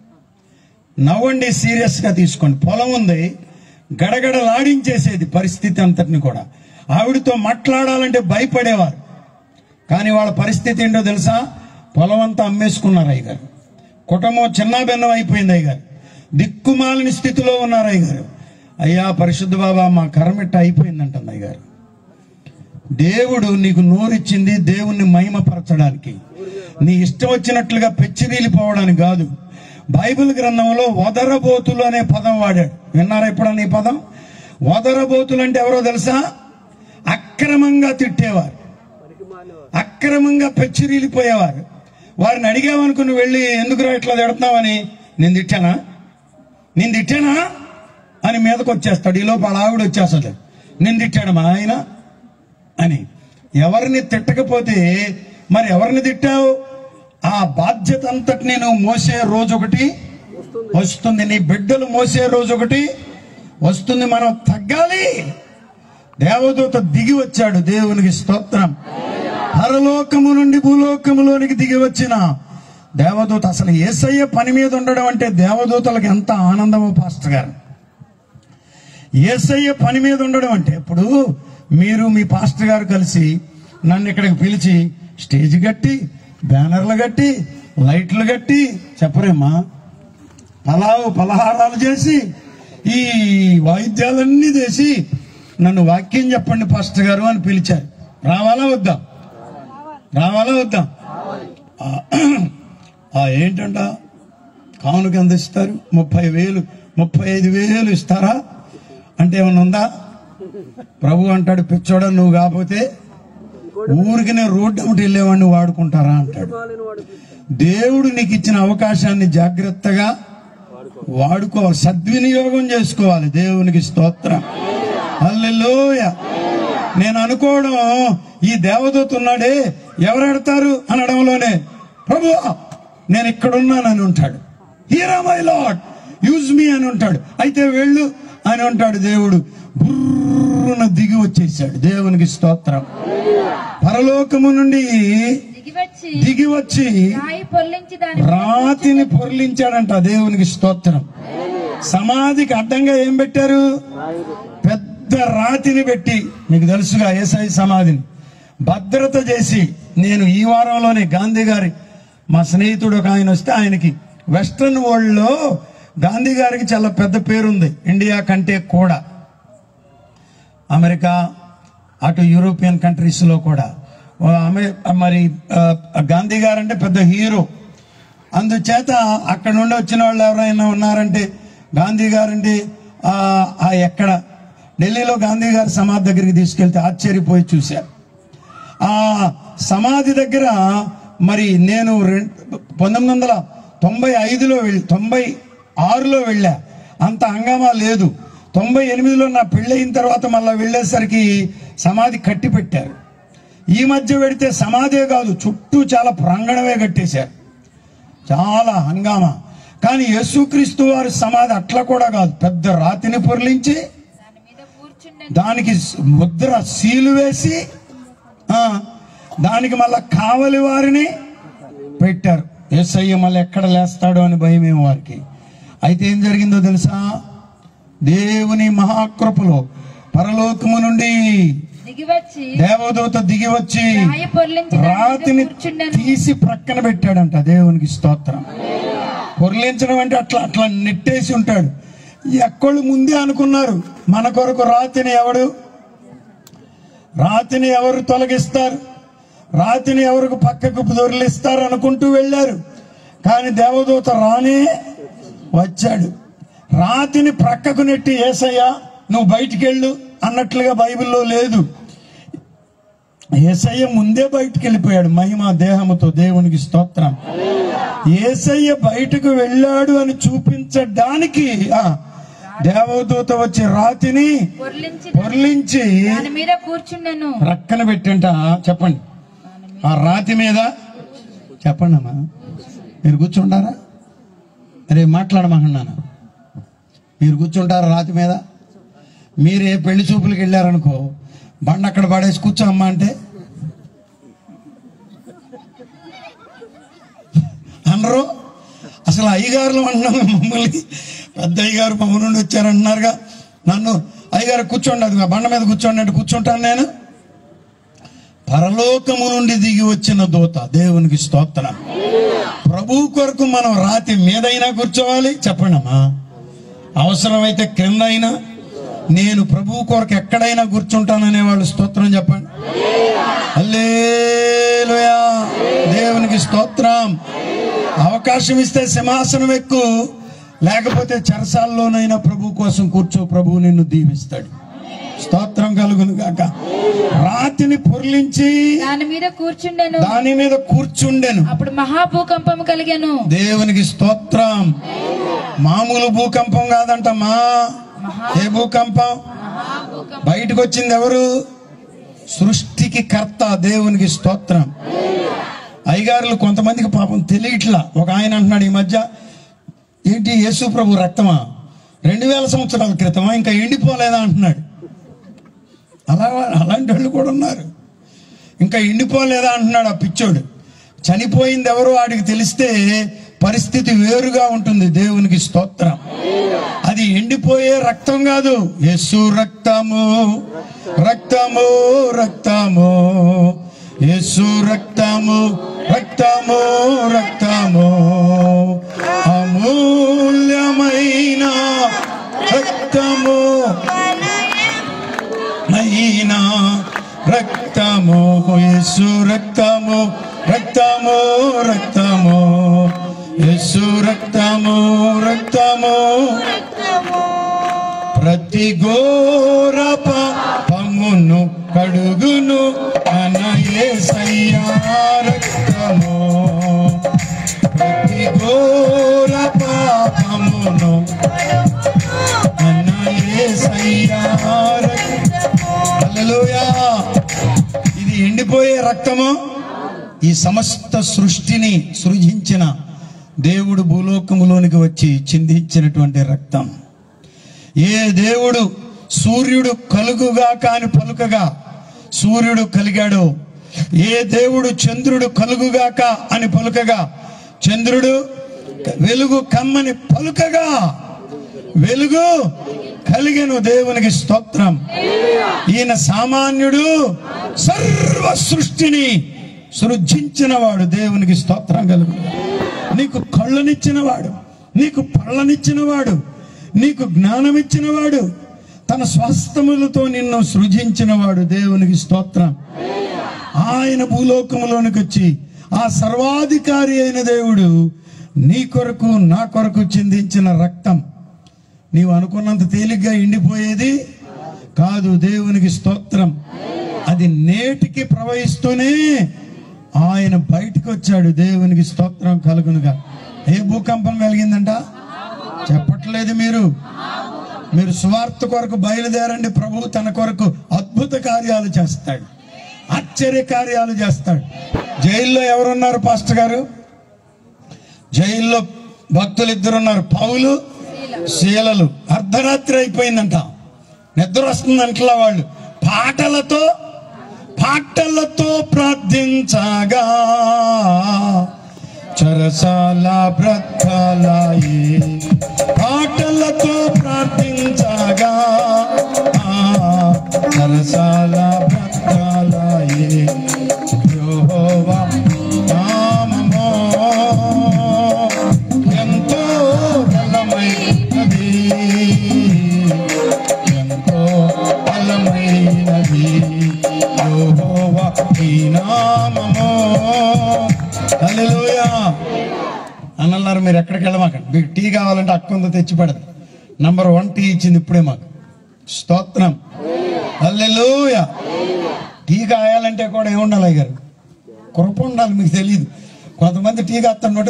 Speaker 1: నవ్వండి సీరియస్ గా తీసుకోండి పొలం ఉంది గడగడలాడించేసేది పరిస్థితి అంతటిని కూడా ఆవిడతో మాట్లాడాలంటే భయపడేవారు కానీ వాళ్ళ పరిస్థితి ఏంటో తెలుసా పొలం అంతా అమ్మేసుకున్నారు అయ్యగారు కుటుంబం చిన్నాభిన్నం అయిపోయింది అయ్యగారు దిక్కుమాలిన స్థితిలో ఉన్నారు అయ్యగారు అయ్యా పరిశుద్ధ బాబా మా కర్మిట్ట అయిపోయిందంటుంది అయ్యగారు దేవుడు నీకు నోరిచ్చింది దేవుణ్ణి మహిమపరచడానికి నీ ఇష్టం వచ్చినట్లుగా పెచ్చిరీలిపోవడానికి కాదు బైబిల్ గ్రంథంలో వదరబోతులు అనే పదం వాడాడు విన్నారా ఎప్పుడన్నా ఈ పదం వదరబోతులు అంటే ఎవరో తెలుసా అక్రమంగా తిట్టేవారు అక్రమంగా పెచ్చిరీలిపోయేవారు వారిని అడిగామనుకుని వెళ్ళి ఎందుకురా ఇట్లా తిడుతున్నావని నేను తిట్టానా నేను తిట్టానా అని మీదకి వచ్చేస్తాడు ఈ లోపల ఆవిడ వచ్చేస్తుంది నేను తిట్టాడు మా ఆయన అని ఎవరిని తిట్టకపోతే మరి ఎవరిని తిట్టావు ఆ బాధ్యత అంతటి నేను మోసే రోజు ఒకటి వస్తుంది నీ బిడ్డలు మోసే రోజు ఒకటి వస్తుంది మనం తగ్గాలి దేవదూత దిగి వచ్చాడు దేవునికి స్తోత్రం పరలోకము నుండి భూలోకములోనికి దిగి వచ్చిన దేవదూత అసలు ఏసయ్య పని మీద ఉండడం అంటే దేవదూతలకు ఎంత ఆనందమో పాస్టర్ గారు ఏసయ్య పని మీద ఉండడం అంటే ఇప్పుడు మీరు మీ పాస్టర్ గారు కలిసి నన్ను ఇక్కడికి పిలిచి స్టేజ్ కట్టి బ్యానర్లు కట్టి లైట్లు కట్టి చెప్పరేమ్మా పలావు పలహారాలు చేసి ఈ వాయిద్యాలన్నీ చేసి నన్ను వాక్యం చెప్పండి పాస్టర్ గారు అని పిలిచారు రావాలా వద్దా రావాలా వద్దా ఆ, ఆ ఏంటంట కానుక ఎంత ఇస్తారు ముప్పై వేలు ముప్పై ఐదు వేలు ఇస్తారా అంటే ఏమన్నా ఉందా ప్రభు అంటాడు పిచ్చోడా నువ్వు కాకపోతే ఊరికి నేను రోడ్డు అమ్మటి వెళ్ళేవాడిని వాడుకుంటారా అంటాడు దేవుడు నీకు ఇచ్చిన అవకాశాన్ని జాగ్రత్తగా వాడుకోవాలి సద్వినియోగం చేసుకోవాలి దేవునికి స్తోత్రం హల్లెలూయ నేను అనుకోవడం ఈ దేవదూత ఉన్నాడే ఎవరు ఆడతారు అనడంలోనే ప్రభు నేను ఇక్కడ ఉన్నానని ఉంటాడు here am I Lord use me అని ఉంటాడు అయితే వెళ్ళు అని ఉంటాడు దేవుడు బుర్రున దిగి వచ్చేసాడు దేవునికి స్తోత్రం పరలోకము నుండి
Speaker 2: దిగివచ్చి
Speaker 1: దిగి వచ్చి
Speaker 2: రాయి పొర్లించి దాని
Speaker 1: రాతిని పొర్లించాడంట దేవునికి స్తోత్రం సమాధికి అడ్డంగా ఏం పెట్టారు పెద్ద రాతిని పెట్టి మీకు తెలుసుగా ఏసఐ సమాధిని భద్రత చేసి నేను ఈ వారంలోనే గాంధీ గారి మా స్నేహితుడు ఒక ఆయన వస్తే ఆయనకి వెస్ట్రన్ వరల్డ్ లో గాంధీ గారికి చాలా పెద్ద పేరుంది ఇండియా కంటే కూడా అమెరికా అటు యూరోపియన్ కంట్రీస్ లో కూడా ఓ అమె- మరి ఆ, గాంధీ గారు అంటే పెద్ద హీరో అందుచేత అక్కడ నుండి వచ్చిన వాళ్ళు ఎవరైనా ఉన్నారంటే గాంధీ గారంటే ఆ, ఆ ఎక్కడ ఢిల్లీలో గాంధీ గారి సమాధి దగ్గరికి తీసుకెళ్తే ఆశ్చర్యపోయి చూశారు ఆ సమాధి దగ్గర మరి నేను రెం- పంతొమ్మిది వందల తొంభై ఐదులో వెళ్ళి తొంభై ఆరులో వెళ్ళా అంత హంగామా లేదు తొంభై ఎనిమిదిలో నా పెళ్ళయిన తర్వాత మళ్ళీ వెళ్ళేసరికి సమాధి కట్టి పెట్టారు ఈ మధ్య పెడితే సమాధే కాదు చుట్టూ చాలా ప్రాంగణమే కట్టేశారు చాలా హంగామా కానీ యేసుక్రీస్తు వారి సమాధి అట్లా కూడా కాదు పెద్ద రాతిని పొర్లించి
Speaker 2: దాని మీద కూర్చుండెను
Speaker 1: దానికి ముద్ర సీలు వేసి ఆ, దానికి మళ్ళా కావలి వారిని పెట్టారు ఎస్ఐ మళ్ళీ ఎక్కడ లేస్తాడో అని భయమేం వారికి అయితే ఏం జరిగిందో తెలుసా దేవుని మహాకృపలో పరలోకము నుండి
Speaker 2: దిగివచ్చి
Speaker 1: దేవదూత దిగి వచ్చి
Speaker 2: రాయి పొర్లించి దాని మీద
Speaker 1: రాతిని
Speaker 2: కూర్చుండెను
Speaker 1: తీసి ప్రక్కన పెట్టాడంట దేవునికి స్తోత్రం పొర్లించడం అంటే అట్లా అట్లా నెట్టేసి ఉంటాడు ఎక్కళ్ళు ముందే అనుకున్నారు మన కొరకు రాతిని ఎవడు రాతిని ఎవరు తొలగిస్తారు రాతిని ఎవరికి పక్కకు దొరిలిస్తారు అనుకుంటూ వెళ్ళారు కానీ దేవదూత రానే వచ్చాడు రాతిని ప్రక్కకు నెట్టి ఏసయ్యా నువ్వు బయటికి వెళ్ళు అన్నట్లుగా బైబిల్లో లేదు ఏసయ్య ముందే బయటికి వెళ్ళిపోయాడు మహిమ దేహముతో దేవునికి స్తోత్రం ఏసయ్య బయటకు వెళ్ళాడు అని చూపించడానికి ఆ, దేవదూత వచ్చి రాతిని
Speaker 2: పొర్లించి
Speaker 1: పొర్లించి
Speaker 2: దాని మీద కూర్చుండెను
Speaker 1: ప్రక్కన పెట్టంట చెప్పండి ఆ రాతి మీద చెప్పండి అమ్మా మీరు కూర్చుంటారా అరే మాట్లాడమంటున్నాను మీరు కూర్చుంటారా రాతి మీద మీరు ఏ పెళ్లి చూపులకు వెళ్ళారనుకో బండ అక్కడ పడేసి కూర్చో అమ్మా అంటే అనరు అసలు అయ్యగారులు అంటున్నాం మమ్మల్ని పెద్ద అయ్యగారు మమ్మ నుండి వచ్చారంటున్నారుగా నన్ను అయ్యగారు కూర్చోండి అది బండ మీద కూర్చోండి అంటే కూర్చుంటాను నేను పరలోకము నుండి దిగి వచ్చిన దూత దేవునికి స్తోత్రం ప్రభు కొరకు మనం రాతి మీదైనా కూర్చోవాలి చెప్పండి అమ్మా అవసరమైతే క్రింద అయినా నేను ప్రభు కొరకు ఎక్కడైనా కూర్చుంటాననే వాళ్ళు స్తోత్రం చెప్పండి హల్లెలూయా దేవునికి స్తోత్రం అవకాశం ఇస్తే సింహాసనం ఎక్కు లేకపోతే చెరసాల్లోనైనా ప్రభు కోసం కూర్చో ప్రభు నిన్ను దీవిస్తాడు స్తోత్రం కలుగును గాక రాతిని పొర్లించి
Speaker 2: దాని మీద కూర్చుండెను
Speaker 1: దాని మీద కూర్చుండెను
Speaker 2: అప్పుడు మహాభూకంపం కలిగెను
Speaker 1: దేవునికి స్తోత్రం మామూలు భూకంపం కాదంట మా ఏ భూకంపం
Speaker 2: మహాభూకంపం
Speaker 1: బయటకు వచ్చింది ఎవరు సృష్టికి కర్త దేవునికి స్తోత్రం అయ్యగారులు కొంతమందికి పాపం తెలియట్లా ఒక ఆయన అంటున్నాడు ఈ మధ్య ఏంటి యేసు ప్రభు రక్తమా రెండు వేల సంవత్సరాల క్రితమా ఇంకా ఎండిపోలేదా అంటున్నాడు అలా అలాంటి వాళ్ళు కూడా ఉన్నారు ఇంకా ఎండిపోలేదా అంటున్నాడు ఆ పిచ్చోడు చనిపోయింది ఎవరో వాడికి తెలిస్తే పరిస్థితి వేరుగా ఉంటుంది దేవునికి స్తోత్రం అది ఎండిపోయే రక్తం కాదు యేసు రక్తము రక్తము రక్తము యేసు రక్తము రక్తము రక్తము అమూల్యమైన రక్తము అయినా రక్తము యేసు రక్తము రక్తము రక్తము యేసు రక్తము రక్తము ప్రతి ఘోర పాపమును కడుగును మన యేసయ్యా రక్తము ప్రతి ఘోర పాపమును మన యేసయ్యా రక్తము హల్లెలూయా ఇది ఎండిపోయే రక్తము ఈ సమస్త సృష్టిని సృజించిన దేవుడు భూలోకములోనికి వచ్చి చిందించినటువంటి రక్తం ఏ దేవుడు సూర్యుడు కలుగుగా కాని పలుకగా సూర్యుడు కలిగాడు ఏ దేవుడు చంద్రుడు కలుగుగాక అని పలుకగా చంద్రుడు వెలుగు కమ్మని పలుకగా వెలుగు కలిగెను దేవునికి స్తోత్రం ఈయన సామాన్యుడు సర్వ సృష్టిని సృజించిన వాడు దేవునికి స్తోత్రం కలుగు నీకు కళ్ళనిచ్చిన వాడు నీకు పళ్ళనిచ్చిన వాడు నీకు జ్ఞానం ఇచ్చిన వాడు తన స్వాస్థములతో నిన్ను సృజించిన వాడు దేవునికి స్తోత్రం ఆయన భూలోకములోనికి వచ్చి ఆ సర్వాధికారి అయిన దేవుడు నీ కొరకు నా కొరకు చిందించిన రక్తం నీవు అనుకున్నంత తేలిగ్గా ఎండిపోయేది కాదు దేవునికి స్తోత్రం అది నేటికి ప్రవహిస్తూనే ఆయన బయటికి వచ్చాడు దేవునికి స్తోత్రం కలుగునుగా ఏ భూకంపం కలిగిందంట చెప్పట్లేదు మీరు మీరు సువార్త కొరకు బయలుదేరండి ప్రభు తన కొరకు అద్భుత కార్యాలు చేస్తాడు ఆశ్చర్య కార్యాలు చేస్తాడు జైల్లో ఎవరున్నారు పాస్టర్ గారు జైల్లో భక్తులు ఇద్దరు ఉన్నారు పౌలు శీలలు అర్ధరాత్రి అయిపోయిందంట నిద్ర వస్తుందంటలా వాళ్ళు పాటలతో పాటలతో ప్రార్థించగా చరసాల బ్రతలాయి పాటలతో ప్రార్థించగా ఆ, చరసాల బ్రతలాయి యెహోవా నామమో ఎంతో బలమైనది ఎంతో బలమైనది యెహోవా నీ నామము హల్లెలూయా అని అన్నారు మీరు ఎక్కడికి వెళ్ళమాకండి మీకు టీ కావాలంటే అక్కంతో తెచ్చి పెడదు నంబర్ వన్ టీ ఇచ్చింది ఇప్పుడే మాకు స్తోత్రం హల్లెలూయా టీ కాయాలంటే కూడా ఏముండాలి అయ్య గారు కృప ఉండాలి మీకు తెలియదు కొంతమంది టీ కాస్తున్నట్టు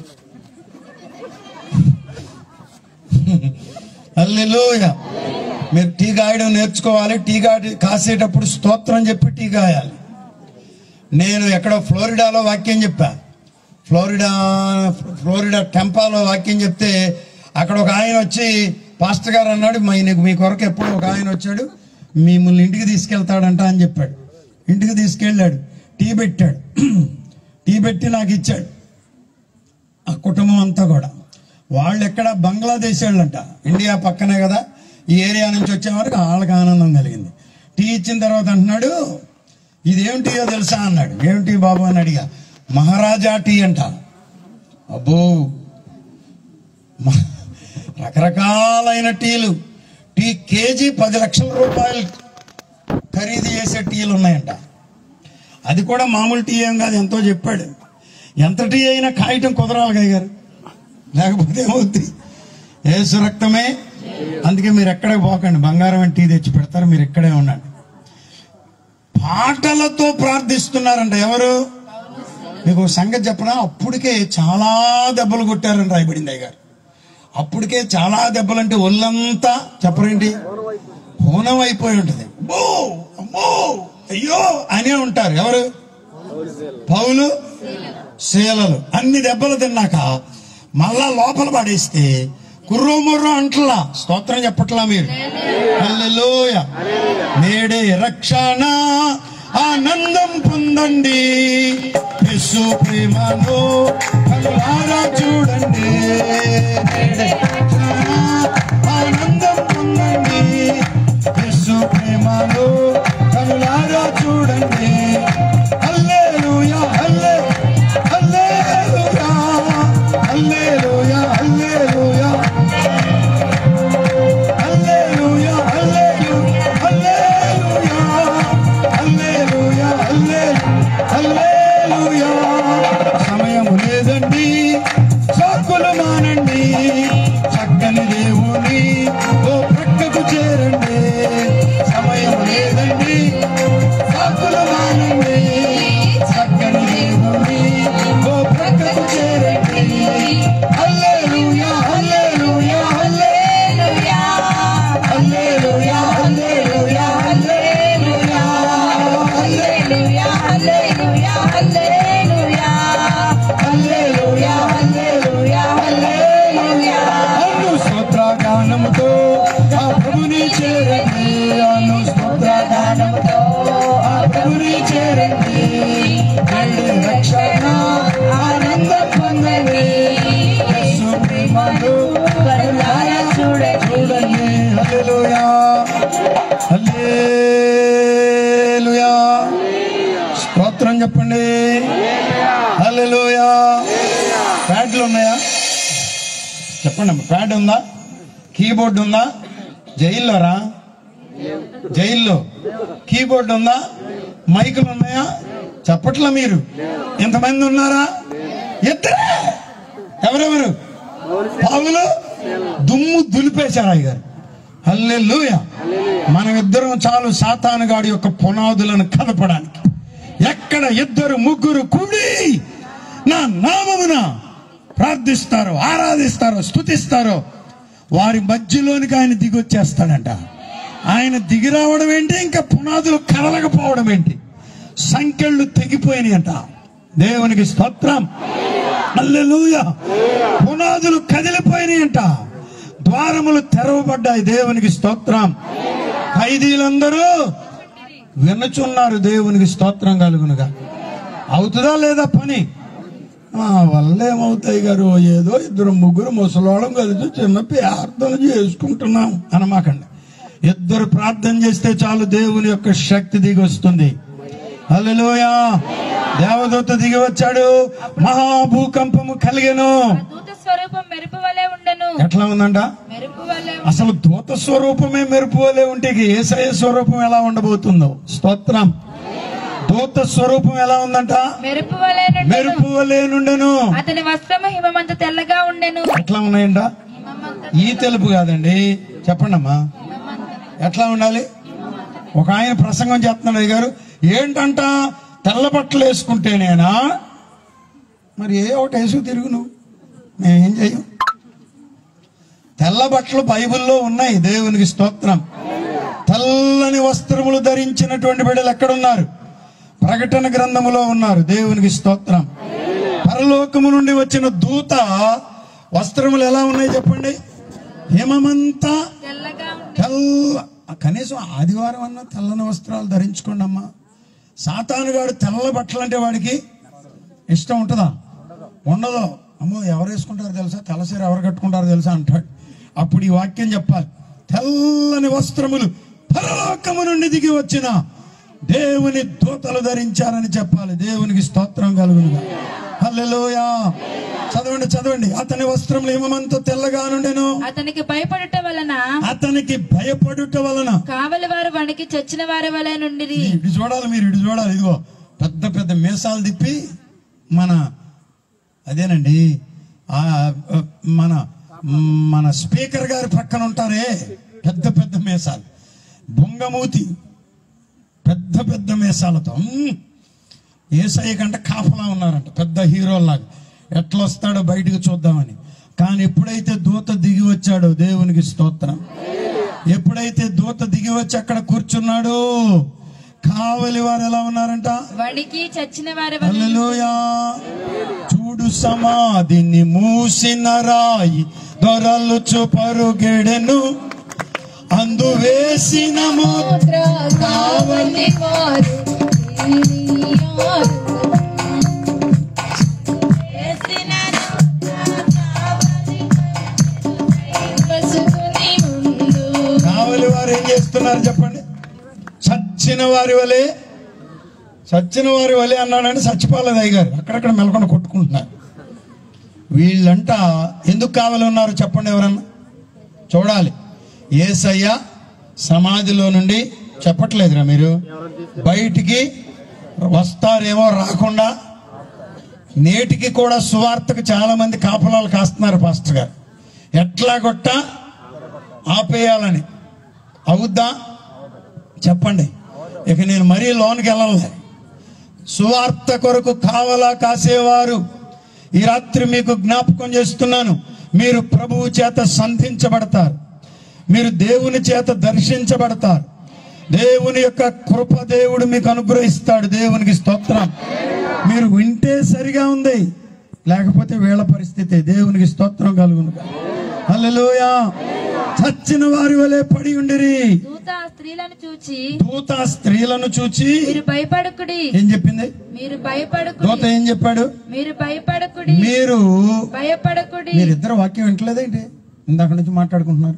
Speaker 1: హల్లెలూయా మీరు టీ కాయడం నేర్చుకోవాలి టీ కాడి కాసేటప్పుడు స్తోత్రం చెప్పి టీ కాయాలి నేను ఎక్కడో ఫ్లోరిడాలో వాక్యం చెప్పా ఫ్లోరిడా ఫ్లోరిడా టెంపాలో వాక్యం చెప్తే అక్కడ ఒక ఆయన వచ్చి పాస్టర్ గారు అన్నాడు "మా- నీకు మీ కొరకు ఎప్పుడు ఒక ఆయన వచ్చాడు మిమ్మల్ని ఇంటికి తీసుకెళ్తాడంట అని చెప్పాడు ఇంటికి తీసుకెళ్ళాడు టీ పెట్టాడు టీ పెట్టి నాకు ఇచ్చాడు ఆ కుటుంబం అంతా కూడా వాళ్ళు ఎక్కడ బంగ్లాదేశ్ వాళ్ళంట ఇండియా పక్కనే కదా ఈ ఏరియా నుంచి వచ్చే వరకు వాళ్ళకి ఆనందం కలిగింది టీ ఇచ్చిన తర్వాత అంటున్నాడు ఇదేమిటియో తెలుసా అన్నాడు ఏమిటి బాబు అని అడిగా మహారాజా టీ అంట అబ్బో మ- రకరకాలైన టీలు టీ కేజీ పది లక్షల రూపాయలు ఖరీదు చేసే టీలు ఉన్నాయంట అది కూడా మామూలు టీ ఏం కాదు ఎంతో చెప్పాడు ఎంత టీ అయినా కాయటం కుదరాలి గారు గారు లేకపోతే ఏమవుద్ది ఏసు రక్తమే అందుకే మీరు ఎక్కడికి పోకండి బంగారం అని టీ తెచ్చి పెడతారు మీరు ఇక్కడే ఉండండి పాటలతో ప్రార్థిస్తున్నారంట ఎవరు మీకు ఒక సంగతి చెప్పనా అప్పటికే చాలా దెబ్బలు కొట్టారని రాయబడింది అయ్య గారు అప్పటికే చాలా దెబ్బలు అంటే ఒళ్ళంతా చెప్పరేంటి హోనం అయిపోయి ఉంటుంది బో అమ్మో అయ్యో అనే ఉంటారు ఎవరు పౌలు శీలలు అన్ని దెబ్బలు తిన్నాక మళ్ళా లోపల పడేస్తే కుర్రో ముర్రో అంటలా స్తోత్రం చెప్పట్లా మీరు హల్లెలూయా నేడే రక్షణ ఆనందం పొందండి యేసు ప్రేమను కనులారా చూడండి నేడే రక్షణ ఆనందం పొందండి యేసు ప్రేమను కనులారా చూడండి హల్లెలూయా హల్లే హల్లెలూయా హల్లెలూయా హల్లెలూయా హల్లెలూయా హల్లెలూయా హల్లెలూయా హల్లెలూయా హల్లెలూయా సమయం లేదండి సాకులు మానండి చక్కని దేవుని ఓ ప్రక్కకు చేరండి సమయం లేదండి సాకులు మానండి చక్కని దేవుని ఓ ప్రక్కకు చేరండి హల్లెలూయా హల్లెలూయా హల్లెలూయా హల్లెలూయా హల్లెలూయా హల్లెలూయా హల్లెలూయా హల్లెలూయా హల్లెలూయా హల్లెలూయా హల్లెలూయా హల్లెలూయా అను స్తోత్రగానముతో ఆ ప్రభుని చేరండి అను స్తోత్రగానముతో ఆ ప్రభుని చేరండి వెళ్ళి రక్షణ ఆనందం పొందండి యేసు ప్రేమను కరుణారా చూడండి హల్లెలూయా హల్లెలూయా స్తోత్రం చెప్పండి హల్లెలూయా ప్యాడ్లు ఉన్నాయా చెప్పండి అమ్మ ప్యాడ్ ఉందా కీబోర్డ్ ఉందా జైల్లోరా జైల్లో కీబోర్డ్ ఉందా మైకులు ఉన్నాయా చెప్పట్లా మీరు ఎంతమంది ఉన్నారా ఇద్దరే ఎవరెవరు పావులు దుమ్ము దులిపేశారు అయ్య గారు హల్లెలూయ మనమిద్దరం చాలు సాతానుగాడి యొక్క పునాదులను కదపడానికి ఎక్కడ ఇద్దరు ముగ్గురు కూడి నా నామమున ప్రార్థిస్తారో ఆరాధిస్తారో స్తుతిస్తారో వారి మధ్యలోనికి ఆయన దిగొచ్చేస్తాడంట ఆయన దిగి రావడం ఏంటి ఇంకా పునాదులు కదలకపోవడం ఏంటి సంఖ్యలు తెగిపోయినాయంట దేవునికి స్తోత్రం హల్లెలూయా పునాదులు కదిలిపోయినాయంట ద్వారములు తెరవబడ్డాయి దేవునికి స్తోత్రం ఖైదీలందరూ వినుచున్నారు దేవునికి స్తోత్రం కలుగునుగా అవుతుందా లేదా పని ఆ వల్ల ఏమవుతాయి గారు ఏదో ఇద్దరు ముగ్గురు ముసలోళం కలిసి చిన్న ప్రార్థన చేసుకుంటున్నాం అనమాకండి ఇద్దరు ప్రార్థన చేస్తే చాలు దేవుని యొక్క శక్తి దిగి వస్తుంది హల్లెలూయా దేవదూత దిగి వచ్చాడు మహాభూకంపము కలిగెను
Speaker 2: దూత స్వరూపం మెరుపు వలె ఉండను
Speaker 1: ఎట్లా ఉందంట
Speaker 2: మెరుపు వలె
Speaker 1: అసలు దూత స్వరూపమే మెరుపు వలె ఉంటే ఇక ఏసయ స్వరూపం ఎలా ఉండబోతుందో స్తోత్రం దూత స్వరూపం ఎలా ఉందంట
Speaker 2: మెరుపు వలె నుండెను
Speaker 1: మెరుపు వలె నుండెను
Speaker 2: అతని వస్త్రము హిమమంత తెల్లగా ఉండెను
Speaker 1: ఎట్లా ఉన్నాయంట ఈ తెలుపు కాదండి చెప్పండి అమ్మా ఎట్లా ఉండాలి ఒక ఆయన ప్రసంగం చేస్తున్నాడు అయ్య గారు ఏంటంట తెల్ల బట్టలు వేసుకుంటేనేనా మరి ఏ ఒకటి వేసు తిరుగు నువ్వు మేమేం చెయ్యం తెల్ల బట్టలు బైబిల్లో ఉన్నాయి దేవునికి స్తోత్రం తెల్లని వస్త్రములు ధరించినటువంటి బిడ్డలు ఎక్కడున్నారు ప్రకటన గ్రంథములో ఉన్నారు దేవునికి స్తోత్రం పరలోకము నుండి వచ్చిన దూత వస్త్రములు ఎలా ఉన్నాయి చెప్పండి హిమమంతా
Speaker 2: తెల్లగా ఉండే
Speaker 1: తెల్ల కనీసం ఆదివారం అన్న తెల్లని వస్త్రాలు ధరించుకోండి అమ్మా సాతానుగాడు తెల్ల బట్టలు అంటే వాడికి ఇష్టం ఉంటుందా ఉండదు అమ్మో ఎవరు వేసుకుంటారో తెలుసా తెల్లసీర ఎవరు కట్టుకుంటారో తెలుసా అంటాడు అప్పుడు ఈ వాక్యం చెప్పాలి తెల్లని వస్త్రములు పరలోకము నుండి దిగి వచ్చిన దేవుని దూతలు ధరించారని చెప్పాలి దేవునికి స్తోత్రం కలుగునుగా హల్లెలూయా చదవండి చదవండి అతని వస్త్రములు ఏమంత తెల్లగా నుండెను
Speaker 2: అతనికి భయపడుట వలన
Speaker 1: అతనికి భయపడుట వలన
Speaker 2: కావలి వారు వణికి చచ్చిన వారి వలె నుండిరి
Speaker 1: ఇటు చూడాలి మీరు ఇటు చూడాలి ఇదిగో పెద్ద పెద్ద మీసాలు తిప్పి మన అదేనండి ఆ ఆ, మన మన స్పీకర్ గారి పక్కన ఉంటారే పెద్ద పెద్ద మీసాలు బొంగమూతి పెద్ద పెద్ద మీసాలతో మ్మ్. ఏసఐ కంటే కాపలా ఉన్నారంట పెద్ద హీరోలాగా ఎట్లా వస్తాడో బయటికి చూద్దామని కానీ ఎప్పుడైతే దూత దిగి వచ్చాడో దేవునికి స్తోత్రం ఎప్పుడైతే దూత దిగి వచ్చి అక్కడ కూర్చున్నాడో కావలి వారు ఎలా ఉన్నారంట
Speaker 2: వణికి చచ్చిన వారి వలె
Speaker 1: హల్లెలూయా చూడు సమాధిని మూసిన రాయి దొరలుచు పరుగెడెను అందు వేసిన ముద్ర
Speaker 2: కావలి వారు
Speaker 1: కావలి వారు ఏం చేస్తున్నారు చెప్పండి చచ్చిన వారి వలె చచ్చిన వారి వలె అన్నాడని చచ్చిపోలేదు అయ్యగారు అక్కడక్కడ మెలకొండ కొట్టుకుంటున్నారు వీళ్ళంట ఎందుకు కావాలి ఉన్నారు చెప్పండి ఎవరన్నా చూడాలి ఏసయ్య సమాధిలో నుండి చెప్పట్లేదురా మీరు బయటికి వస్తారేమో రాకుండా నేటికి కూడా సువార్తకు చాలా మంది కాపలాలు కాస్తున్నారు పాస్టర్ గారు ఎట్లా కొట్ట ఆపేయాలని అవుద్దా చెప్పండి ఇక నేను మరీ లోనికి వెళ్ళలే సువార్త కొరకు కావలా కాసేవారు ఈ రాత్రి మీకు జ్ఞాపకం చేస్తున్నాను మీరు ప్రభువు చేత సంధించబడతారు మీరు దేవుని చేత దర్శించబడతారు దేవుని యొక్క కృప దేవుడు మీకు అనుగ్రహిస్తాడు దేవునికి స్తోత్రం మీరు వింటే సరిగా ఉంది లేకపోతే వీళ్ళ పరిస్థితి దేవునికి స్తోత్రం కలుగును హల్లెలూయా చచ్చిన వారి వలె పడి ఉండిరి
Speaker 2: దూత ఆ స్త్రీలను చూచి
Speaker 1: దూత స్త్రీలను చూచి
Speaker 2: మీరు భయపడకుడి
Speaker 1: ఏం చెప్పింది
Speaker 2: మీరు భయపడకుడి
Speaker 1: దూత ఏం చెప్పాడు
Speaker 2: మీరు భయపడకుడి
Speaker 1: మీరు
Speaker 2: భయపడకుడి
Speaker 1: మీరిద్దరు వాక్యం వింటలేదేంటి ఇందాక నుంచి మాట్లాడుకుంటున్నారు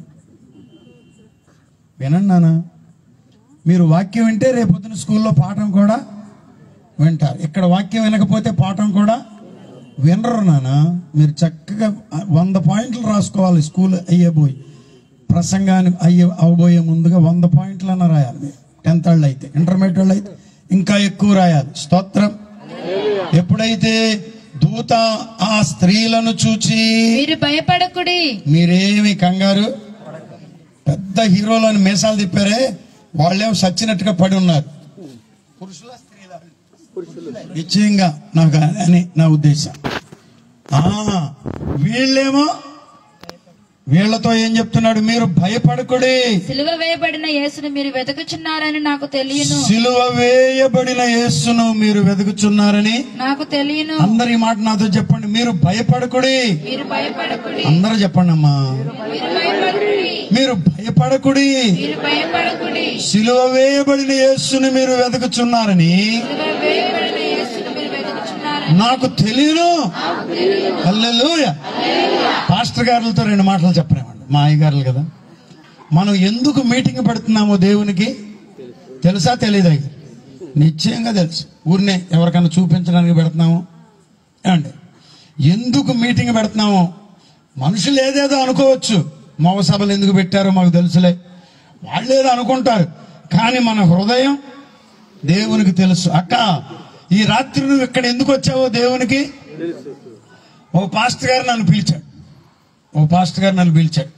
Speaker 1: వినండి నాన్న మీరు వాక్యం వింటే రేపొద్దున స్కూల్లో పాఠం కూడా వింటారు ఇక్కడ వాక్యం వినకపోతే పాఠం కూడా వినరు నాన్న మీరు చక్కగా వంద పాయింట్లు రాసుకోవాలి స్కూల్ అయ్యేబోయి ప్రసంగానికి అయ్యే అవబోయే ముందుగా వంద పాయింట్లు అన్న రాయాలి మీరు టెన్త్ వాళ్ళు అయితే ఇంటర్మీడియట్ వాళ్ళు అయితే ఇంకా ఎక్కువ రాయాలి స్తోత్రం ఎప్పుడైతే దూత ఆ స్త్రీలను చూచి
Speaker 2: మీరు భయపడకుడి
Speaker 1: మీరేమి కంగారు పెద్ద హీరోలను మీసాలు తిప్పారే వాళ్ళేమో సచ్చినట్టుగా పడి ఉన్నారు పురుషుల స్త్రీలా నిశ్చయంగా నాకు అని నా ఉద్దేశం ఆ వీళ్ళేమో వీళ్ళతో ఏం చెప్తున్నాడు మీరు భయపడకుడి
Speaker 2: సిలువ వేయబడిన యేసును మీరు వెతుకుచున్నారని నాకు తెలియను
Speaker 1: సిలువ వేయబడిన యేసును మీరు వెతుకుచున్నారని
Speaker 2: నాకు తెలియను
Speaker 1: అందరి మాట నాతో చెప్పండి మీరు భయపడకుడి
Speaker 2: మీరు భయపడకుడి
Speaker 1: అందరూ చెప్పండి అమ్మా
Speaker 2: మీరు భయపడకుడి
Speaker 1: మీరు భయపడకుడి
Speaker 2: మీరు భయపడకుడి
Speaker 1: సిలువ వేయబడిన యేసుని మీరు వెతుకుచున్నారని
Speaker 2: సిలువ వేయబడిన యేసును మీరు వెతుకుచున్నారని
Speaker 1: నాకు తెలియను హల్లెలూయా పాస్టర్ గారులతో రెండు మాటలు చెప్పలేమండి మా అయ్యగారులు కదా మనం ఎందుకు మీటింగ్ పెడుతున్నామో దేవునికి తెలుసా తెలియదు అయ్య నిశ్చయంగా తెలుసు ఊరినే ఎవరికైనా చూపించడానికి పెడుతున్నాము ఏమండి ఎందుకు మీటింగ్ పెడుతున్నామో మనుషులు ఏదేదో అనుకోవచ్చు మగ సభలు ఎందుకు పెట్టారో మాకు తెలుసులే వాళ్ళు ఏదో అనుకుంటారు కానీ మన హృదయం దేవునికి తెలుసు అక్క ఈ రాత్రి నువ్వు ఇక్కడ ఎందుకు వచ్చావో దేవునికి ఓ పాస్టర్ గారు నన్ను పిలిచాడు ఓ పాస్టర్ గారు నన్ను పిలిచాడు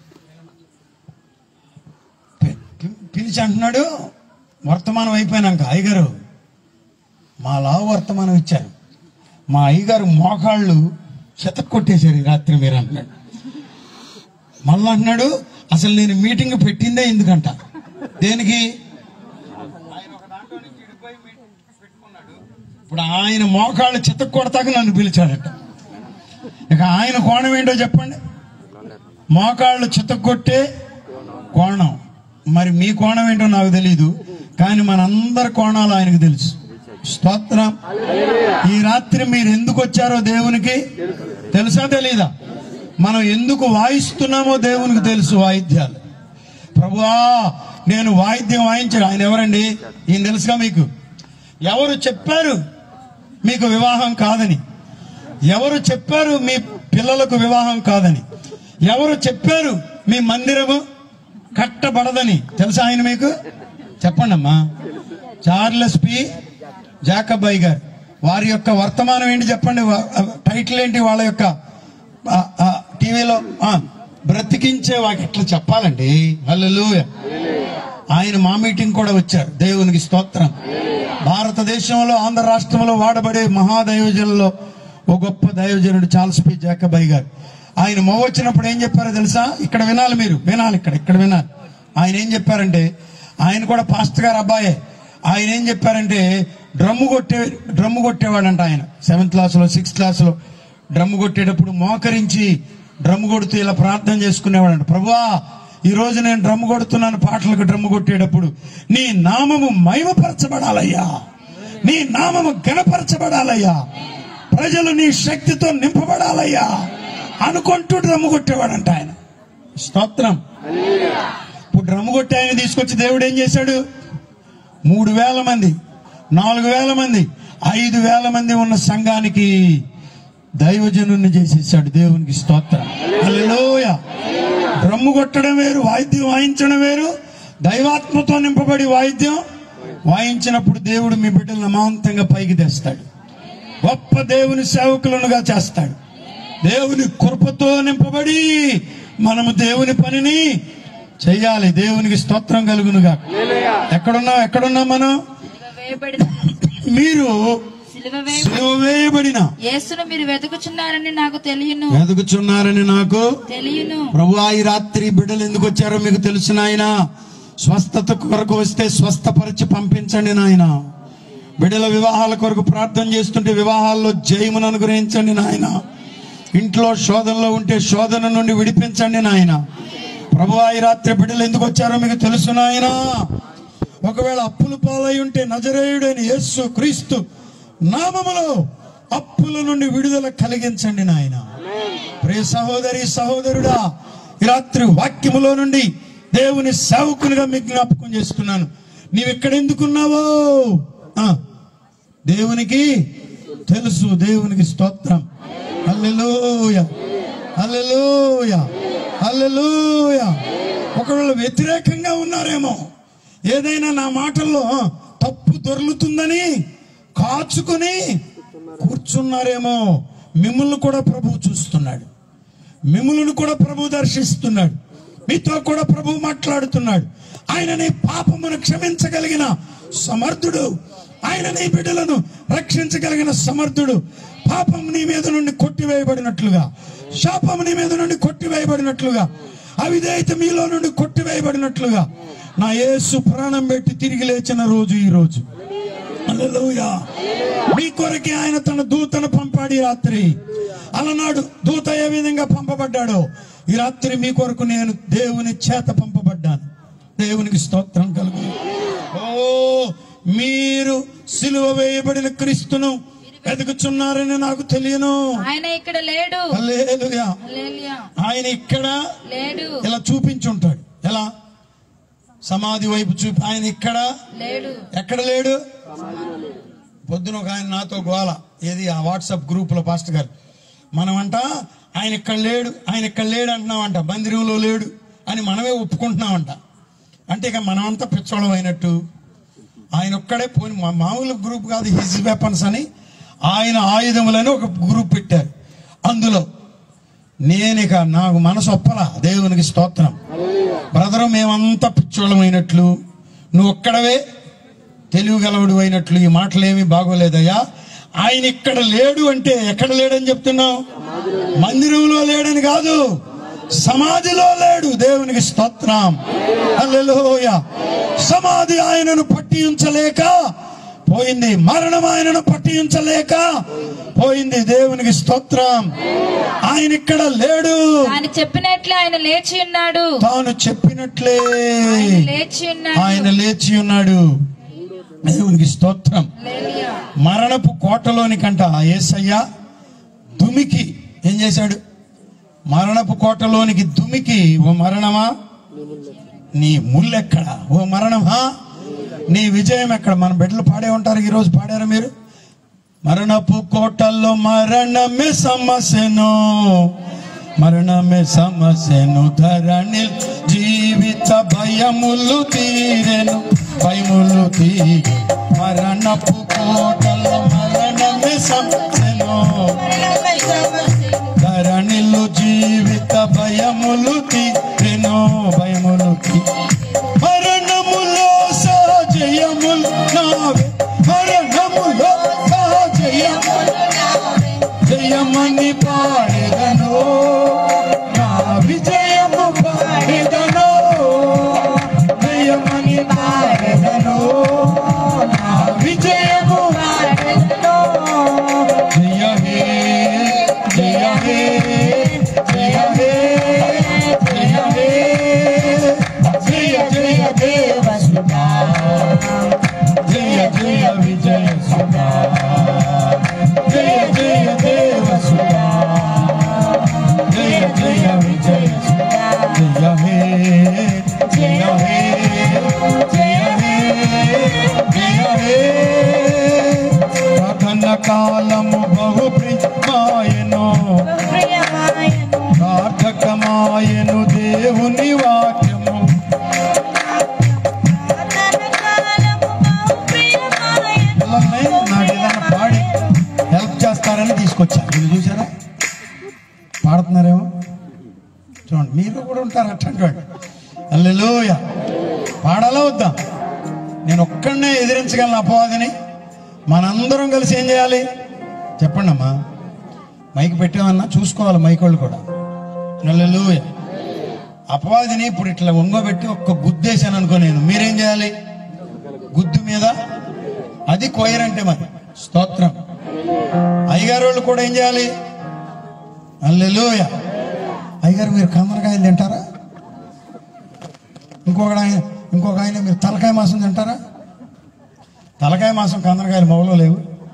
Speaker 1: పి- పి- పిలిచి అంటున్నాడు వర్తమానం అయిపోయినాక అయ్యగారు మా లావు వర్తమానం ఇచ్చారు మా అయ్యగారు మోకాళ్ళు చెత్త కొట్టేశారు ఈ రాత్రి మీరు అంటున్నాడు మళ్ళీ అంటున్నాడు అసలు నేను మీటింగ్ పెట్టిందే ఎందుకంట దేనికి ఇప్పుడు ఆయన మోకాళ్ళు చిత్త కొడతాక నన్ను పిలిచాడట ఇక ఆయన కోణం ఏంటో చెప్పండి మోకాళ్ళు చిత్త కొట్టే కోణం మరి మీ కోణం ఏంటో నాకు తెలియదు కానీ మనందరి కోణాలు ఆయనకు తెలుసు స్తోత్రం ఈ రాత్రి మీరు ఎందుకు వచ్చారో దేవునికి తెలుసా తెలీదా మనం ఎందుకు వాయిస్తున్నామో దేవునికి తెలుసు వాయిద్యాలు ప్రభువా నేను వాయిద్యం వాయించాను ఆయన ఎవరండి ఈయన తెలుసుగా మీకు ఎవరు చెప్పారు మీకు వివాహం కాదని ఎవరు చెప్పారు మీ పిల్లలకు వివాహం కాదని ఎవరు చెప్పారు మీ మందిరము కట్టబడదని తెలుసా ఆయన మీకు చెప్పండి అమ్మా చార్లెస్ పి జాకబాయ్ గారు వారి యొక్క వర్తమానం ఏంటి చెప్పండి వా- టైటిల్ ఏంటి వాళ్ళ యొక్క ఆ, ఆ, టీవీలో ఆ, బ్రతికించే వాకి ఎట్లా చెప్పాలండి హల్లెలూయా ఆయన మా మీటింగ్ కూడా వచ్చారు దేవునికి స్తోత్రం భారతదేశంలో ఆంధ్ర రాష్ట్రంలో వాడబడే మహాదైవజనుల్లో ఓ గొప్ప దైవజనుడు చార్ల్స్ పి జాకబాయ్ గారు ఆయన మొవ్వ వచ్చినప్పుడు ఏం చెప్పారో తెలుసా ఇక్కడ వినాలి మీరు వినాలి ఇక్కడ ఇక్కడ వినాలి ఆయన ఏం చెప్పారంటే ఆయన కూడా పాస్టర్ గారు అబ్బాయే ఆయన ఏం చెప్పారంటే డ్రమ్ము కొట్టే డ్రమ్ము కొట్టేవాడంట ఆయన సెవెంత్ క్లాస్లో సిక్స్త్ క్లాస్లో డ్రమ్ము కొట్టేటప్పుడు మోకరించి డ్రమ్ము కొడుతూ ఇలా ప్రార్థన చేసుకునేవాడంట ప్రభువా ఈ రోజు నేను డ్రమ్ము కొడుతున్నాను పాటలకు డ్రమ్ము కొట్టేటప్పుడు నీ నామము మహిమపరచబడాలయ్యా నీ నామము గణపరచబడాలయ్యా ప్రజలు నీ శక్తితో నింపబడాలయ్యా అనుకుంటూ డ్రమ్ము కొట్టేవాడంట ఆయన స్తోత్రం ఇప్పుడు డ్రమ్ము కొట్టి ఆయన తీసుకొచ్చి దేవుడు ఏం చేశాడు మూడు వేల మంది నాలుగు వేల మంది ఐదు వేల మంది ఉన్న సంఘానికి దైవజనుని చేసేసాడు దేవునికి స్తోత్రం హల్లెలూయ డ్రమ్ము కొట్టడం వేరు వాయిద్యం వాయించడం వేరు దైవాత్మతో నింపబడి వాయిద్యం వాయించినప్పుడు దేవుడు మీ బిడ్డలను అమాంతంగా పైకి తెస్తాడు గొప్ప దేవుని సేవకులనుగా చేస్తాడు దేవుని కృపతో నింపబడి మనము దేవుని పనిని చెయ్యాలి దేవునికి స్తోత్రం కలుగునుగా ఎక్కడున్నాం ఎక్కడున్నాం మనం
Speaker 2: సిలువ వేయబడిన
Speaker 1: మీరు
Speaker 2: సిలువ వేయ
Speaker 1: సిలువ వేయబడిన
Speaker 2: యేసును మీరు వెతుకుచున్నారని నాకు తెలియను
Speaker 1: వెతుకుచున్నారని నాకు
Speaker 2: తెలియను
Speaker 1: ప్రభు ఈ రాత్రి బిడ్డలు ఎందుకు వచ్చారో మీకు తెలుసు నాయన స్వస్థత కొరకు వస్తే స్వస్థపరిచి పంపించండి నాయన బిడ్డల వివాహాల కొరకు ప్రార్థన చేస్తుంటే వివాహాల్లో జయమును అనుగ్రహించండి నాయన ఇంట్లో శోధనలో ఉంటే శోధన నుండి విడిపించండి నాయన ప్రభు ఈ రాత్రి బిడ్డలు ఎందుకు వచ్చారో మీకు తెలుసు నాయన ఒకవేళ అప్పులు పాలై ఉంటే నజరేయుడైన యేసు క్రీస్తు నామములో అప్పుల నుండి విడుదల కలిగించండి నాయన ప్రియ సహోదరి సహోదరుడా ఈ రాత్రి వాక్యములో నుండి దేవుని సేవకునిగా మీకు జ్ఞాపకం చేస్తున్నాను నీవు ఇక్కడ ఎందుకున్నావో ఆ, దేవునికి తెలుసు దేవునికి స్తోత్రం హల్లెలూయ హల్లెలూయ హల్లెలూయ ఒకవేళ వ్యతిరేకంగా ఉన్నారేమో ఏదైనా నా మాటల్లో తప్పు దొర్లుతుందని కాచుకొని కూర్చున్నారేమో మిమ్మల్ని కూడా ప్రభువు చూస్తున్నాడు మిమ్మల్ని కూడా ప్రభు దర్శిస్తున్నాడు మీతో కూడా ప్రభు మాట్లాడుతున్నాడు ఆయన నీ పాపమును క్షమించగలిగిన సమర్థుడు ఆయన నీ బిడ్డలను రక్షించగలిగిన సమర్థుడు పాపం నీ మీద నుండి కొట్టివేయబడినట్లుగా శాపం నీ మీద నుండి కొట్టివేయబడినట్లుగా అవిధేయత మీలో నుండి కొట్టివేయబడినట్లుగా నా యేసు ప్రాణం పెట్టి తిరిగి లేచిన రోజు ఈ రోజు హల్లెలూయా. మీ కొరకే ఆయన తన దూతను పంపాడు ఈ రాత్రి అలనాడు దూత ఏ విధంగా పంపబడ్డాడో ఈ రాత్రి మీ కొరకు నేను దేవుని చేత పంపబడ్డాను దేవునికి స్తోత్రం కలుగు ఓ మీరు సిలువ వేయబడిన క్రీస్తును వెతుకుచున్నారని నాకు తెలియను
Speaker 2: ఆయన ఇక్కడ లేడు
Speaker 1: హల్లెలూయా.
Speaker 2: హల్లెలూయా.
Speaker 1: ఆయన ఇక్కడ
Speaker 2: లేడు
Speaker 1: ఇలా చూపించుంటాడు ఎలా సమాధి వైపు చూపి ఆయన ఇక్కడ
Speaker 2: లేడు
Speaker 1: ఎక్కడ లేడు పొద్దున ఒక ఆయన నాతో గోల ఏది ఆ వాట్సాప్ గ్రూప్ లో పాస్టర్ గారు మనమంట ఆయన ఇక్కడ లేడు ఆయన ఇక్కడ లేడు అంటున్నామంట మందిరంలో లేడు అని మనమే ఒప్పుకుంటున్నామంట అంటే ఇక మనమంతా పిచ్చోళం అయినట్టు ఆయన ఒక్కడే పోని మా మామూలు గ్రూప్ కాదు హిజ్ వెపన్స్ అని ఆయన ఆయుధములని ఒక గ్రూప్ పెట్టారు అందులో నేనిక నాకు మనసు ఒప్పలా దేవునికి స్తోత్రం బ్రదరు మేమంతా పిచ్చోళమైనట్లు నువ్వు ఒక్కడవే తెలివిగలవుడు అయినట్లు ఈ మాటలేమీ బాగోలేదయ్యా ఆయన ఇక్కడ లేడు అంటే ఎక్కడ లేడని చెప్తున్నావు మందిరంలో లేడని కాదు సమాధిలో లేడు దేవునికి స్తోత్రం హల్లెలూయా సమాధి ఆయనను పట్టి ఉంచలేక పోయింది మరణం ఆయనను పట్టి ఉంచలేక పోయింది దేవునికి స్తోత్రం ఆయన ఇక్కడ లేడు
Speaker 2: ఆయన చెప్పినట్లు ఆయన లేచి ఉన్నాడు
Speaker 1: తాను చెప్పినట్లే
Speaker 2: ఆయన లేచి ఉన్నాడు
Speaker 1: ఆయన లేచి ఉన్నాడు దేవునికి స్తోత్రం
Speaker 2: హల్లెలూయా.
Speaker 1: మరణపు కోటలోని కంట ఏసయ్య దుమికి ఏం చేశాడు మరణపు కోటలోనికి దుమికి ఓ మరణమా నీ ముల్లెక్కడ ఓ మరణమా నీ విజయం ఎక్కడ మన బిడ్డలు పాడే ఉంటారు ఈరోజు పాడారా మీరు మరణపు కోటల్లో మరణమే సమస్యను మరణమే సమస్యను ధరణి జీవిత భయములు తీరెను భయములు తీ మరణపు కోటల్లో మరణమే సమస్యను ధరణిలు జీవిత భయములు తీరెను భయములు తీ మరణములో సజయములు నావే మరణములో సజయములు జయమని పాడెదను నా విజయము పాడెదను జయమని పాడెదను నా విజయము జయ హే జయ హే జయ హే జయ హే జయ జయ దేవ సుధా జయ జయ విజయ సుధా జయ జయ దేవ సుధా జయ జయ విజయ సుధా జయ హే జయ హే జయ హే జయ హే కథన కాలము బహు ప్రియమాయను సార్థకమాయను దేవుని వాక్యము పిల్లల్ని నాకు ఏదైనా పాడి హెల్ప్ చేస్తారని తీసుకొచ్చాను మీరు చూసారా పాడుతున్నారేమో చూడండి మీరు కూడా ఉంటారు అట్లాంటి వాడు అల్లెలోయ పాడాలా వద్దా నేను ఒక్కడనే ఎదిరించగలను అపవాదిని మనందరం కలిసి ఏం చేయాలి చెప్పండి అమ్మా మైక్ పెట్టామన్నా చూసుకోవాలి మైక్ వాళ్ళు కూడా అల్లెలోయ అపవాదిని ఇప్పుడు ఇట్లా ఒంగోబెట్టి ఒక్క గుద్దేశాను అనుకో నేను మీరేం చేయాలి గుద్దు మీద అది కొయ్యర్ అంటే మరి స్తోత్రం అయ్యగారు వాళ్ళు కూడా ఏం చేయాలి అల్లెలోయ అయ్యగారు మీరు కందరకాయలు తింటారా ఇంకొక ఆయన ఇంకొక ఆయన మీరు తలకాయ మాసం తింటారా తలకాయ మాసం కందరకాయలు మొగలో లేవు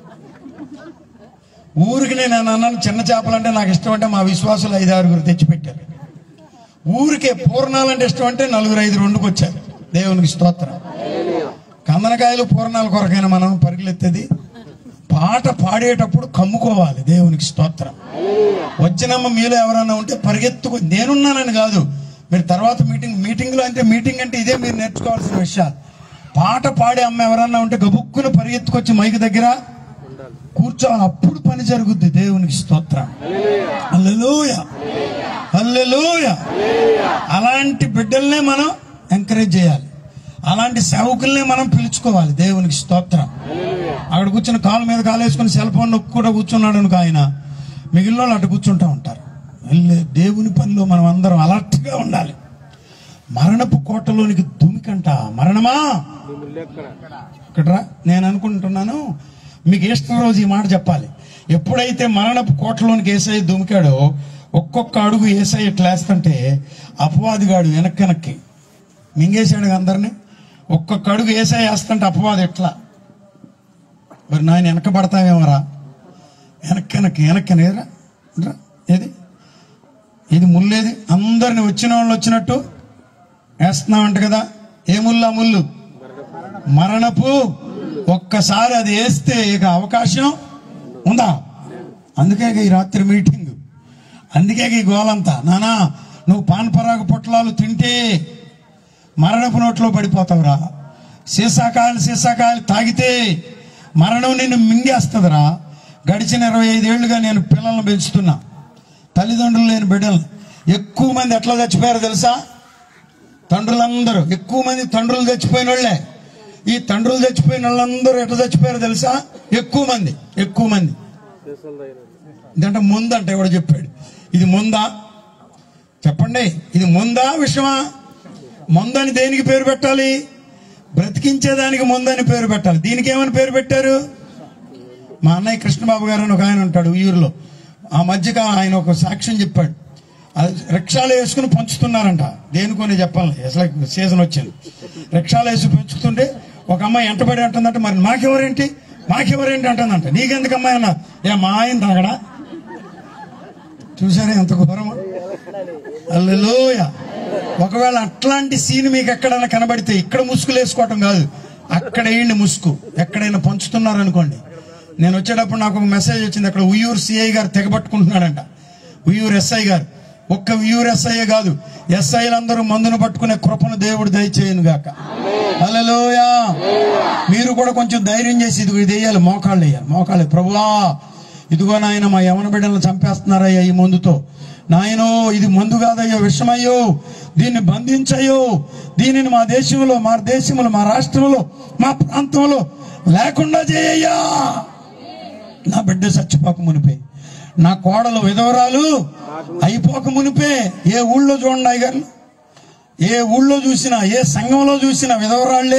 Speaker 1: ఊరికి నేను అన్నాను చిన్న చేపలు అంటే నాకు ఇష్టం అంటే మా విశ్వాసులు ఐదు ఆరుగురు తెచ్చిపెట్టారు ఊరికే పూర్ణాలంటే ఇష్టం అంటే నలుగురు ఐదు రెండుకు వచ్చారు దేవునికి స్తోత్రం కందనకాయలు పూర్ణాల కొరకైనా మనం పరుగులెత్తేది పాట పాడేటప్పుడు కమ్ముకోవాలి దేవునికి స్తోత్రం వచ్చినమ్మ మీలో ఎవరన్నా ఉంటే పరిగెత్తుకు నేనున్నానని కాదు మీరు తర్వాత మీటింగ్ మీటింగ్లో అంటే మీటింగ్ అంటే ఇదే మీరు నేర్చుకోవాల్సిన విషయాలు పాట పాడే అమ్మ ఎవరన్నా ఉంటే గబుక్కున పరిగెత్తుకొచ్చి మైక్ దగ్గర కూర్చోవాలి అప్పుడు పని జరుగుద్ది దేవునికి స్తోత్రం హల్లెలూయ హల్లెలూయ అలాంటి బిడ్డల్నే మనం ఎంకరేజ్ చేయాలి అలాంటి సేవకుల్నే మనం పిలుచుకోవాలి దేవునికి స్తోత్రం అక్కడ కూర్చుని కాలు మీద కాలు వేసుకుని సెల్ ఫోన్ నొక్కుకుంటూ కూర్చున్నాడు అనుకో ఆయన మిగిలిన వాళ్ళు అటు కూర్చుంటూ ఉంటారు వెళ్ళే దేవుని పనిలో మనం అందరం అలర్ట్గా ఉండాలి మరణపు కోటలోనికి దుమికంట మరణమా ఇక్కడరా నేను అనుకుంటున్నాను మీకు ఈస్టర్ రోజు ఈ మాట చెప్పాలి ఎప్పుడైతే మరణపు కోటలోనికి ఏసై దుమికాడో ఒక్కొక్క అడుగు ఏసై ఇట్లా వేస్తుంటే అపవాదిగాడు వెనక్కి వెనక్కి మింగేశాడు అందరినీ ఒక్కొక్క అడుగు ఏసై వేస్తుంటే అపవాది ఎట్లా మరి నాయన వెనక పడతావేమరా వెనక్కి వెనక్కి వెనక్కి ఏదిరా రా, ఏది ఇది ముల్లేది అందరిని వచ్చిన వాళ్ళు వచ్చినట్టు వేస్తున్నామంట కదా ఏ ముల్లు ఆ ముళ్ళు మరణపు ఒక్కసారి అది వేస్తే ఇక అవకాశం ఉందా అందుకే ఈ రాత్రి మీటింగ్ అందుకే ఈ గోలంతా నానా నువ్వు పాన్ పరాగ పొట్లాలు తింటే మరణపు నోట్లో పడిపోతావురా సీసాకాయలు సీసాకాయలు తాగితే మరణం నిన్ను మింగేస్తుందిరా గడిచిన ఇరవై ఐదేళ్లుగా నేను పిల్లల్ని పెంచుతున్నా తల్లిదండ్రులు లేని బిడ్డలు ఎక్కువ మంది ఎట్లా చచ్చిపోయారో తెలుసా తండ్రులందరూ ఎక్కువ మంది తండ్రులు చచ్చిపోయిన వాళ్ళే ఈ తండ్రులు చచ్చిపోయిన వాళ్ళందరూ ఎట్లా చచ్చిపోయారో తెలుసా ఎక్కువ మంది ఎక్కువ మంది ఇదంటే ముందంట ఎవడు చెప్పాడు ఇది ముందా చెప్పండి ఇది ముందా విషమా ముందని దేనికి పేరు పెట్టాలి బ్రతికించేదానికి ముందని పేరు పెట్టాలి దీనికి ఏమని పేరు పెట్టారు మా అన్నయ్య కృష్ణబాబు గారు అని ఒక ఆయన ఉంటాడు ఊరిలో ఆ మధ్యగా ఆయన ఒక సాక్ష్యం చెప్పాడు అది రిక్షాలు వేసుకుని పంచుతున్నారంట దేనికొని చెప్పాలి అసలు సీజన్ వచ్చింది రిక్షాలు వేసి పంచుతుంటే ఒక అమ్మాయి ఎంటబడి అంటుందంట మరి మాకెవరేంటి మాకెవరేంటి అంటుందంట నీకెందుకు అమ్మాయి అన్న ఏ మా ఆయన తాగడా చూసారా ఎంత ఘోరమా అల్లెలోయ ఒకవేళ అట్లాంటి సీన్ మీకు ఎక్కడైనా కనబడితే ఇక్కడ ముసుగులు వేసుకోవటం కాదు అక్కడ వేయండి ముసుగు ఎక్కడైనా పంచుతున్నారు అనుకోండి నేను వచ్చేటప్పుడు నాకు ఒక మెసేజ్ వచ్చింది అక్కడ ఉయ్యూరు సిఐ గారు తెగబట్టుకుంటున్నాడంట ఉయ్యూరు ఎస్ఐ గారు ఒక్క ఉయ్యూరు ఎస్ఐ కాదు ఎస్ఐలందరూ మందును పట్టుకునే కృపను దేవుడు దయచేయను గాక అల్లెలోయ మీరు కూడా కొంచెం ధైర్యం చేసి ఇది ఇది వేయాలి మోకాళ్ళు వేయాలి మోకాళ్ళు ప్రభువా ఇదిగో నాయన మా యవన బిడ్డలను చంపేస్తున్నారయ్యా ఈ మందుతో నాయనో ఇది మందు కాదయ్యో విషమయ్యో దీన్ని బంధించయ్యో దీనిని మా దేశంలో మా దేశంలో మా రాష్ట్రంలో మా ప్రాంతంలో లేకుండా చేయయ్యా నా బిడ్డ చచ్చిపోక మునిపే నా కోడలు విధవరాలు అయిపోక మునిపే ఏ ఊళ్ళో చూడండి అయ్యగారు ఏ ఊళ్ళో చూసినా ఏ సంఘంలో చూసినా విధవరాళ్లే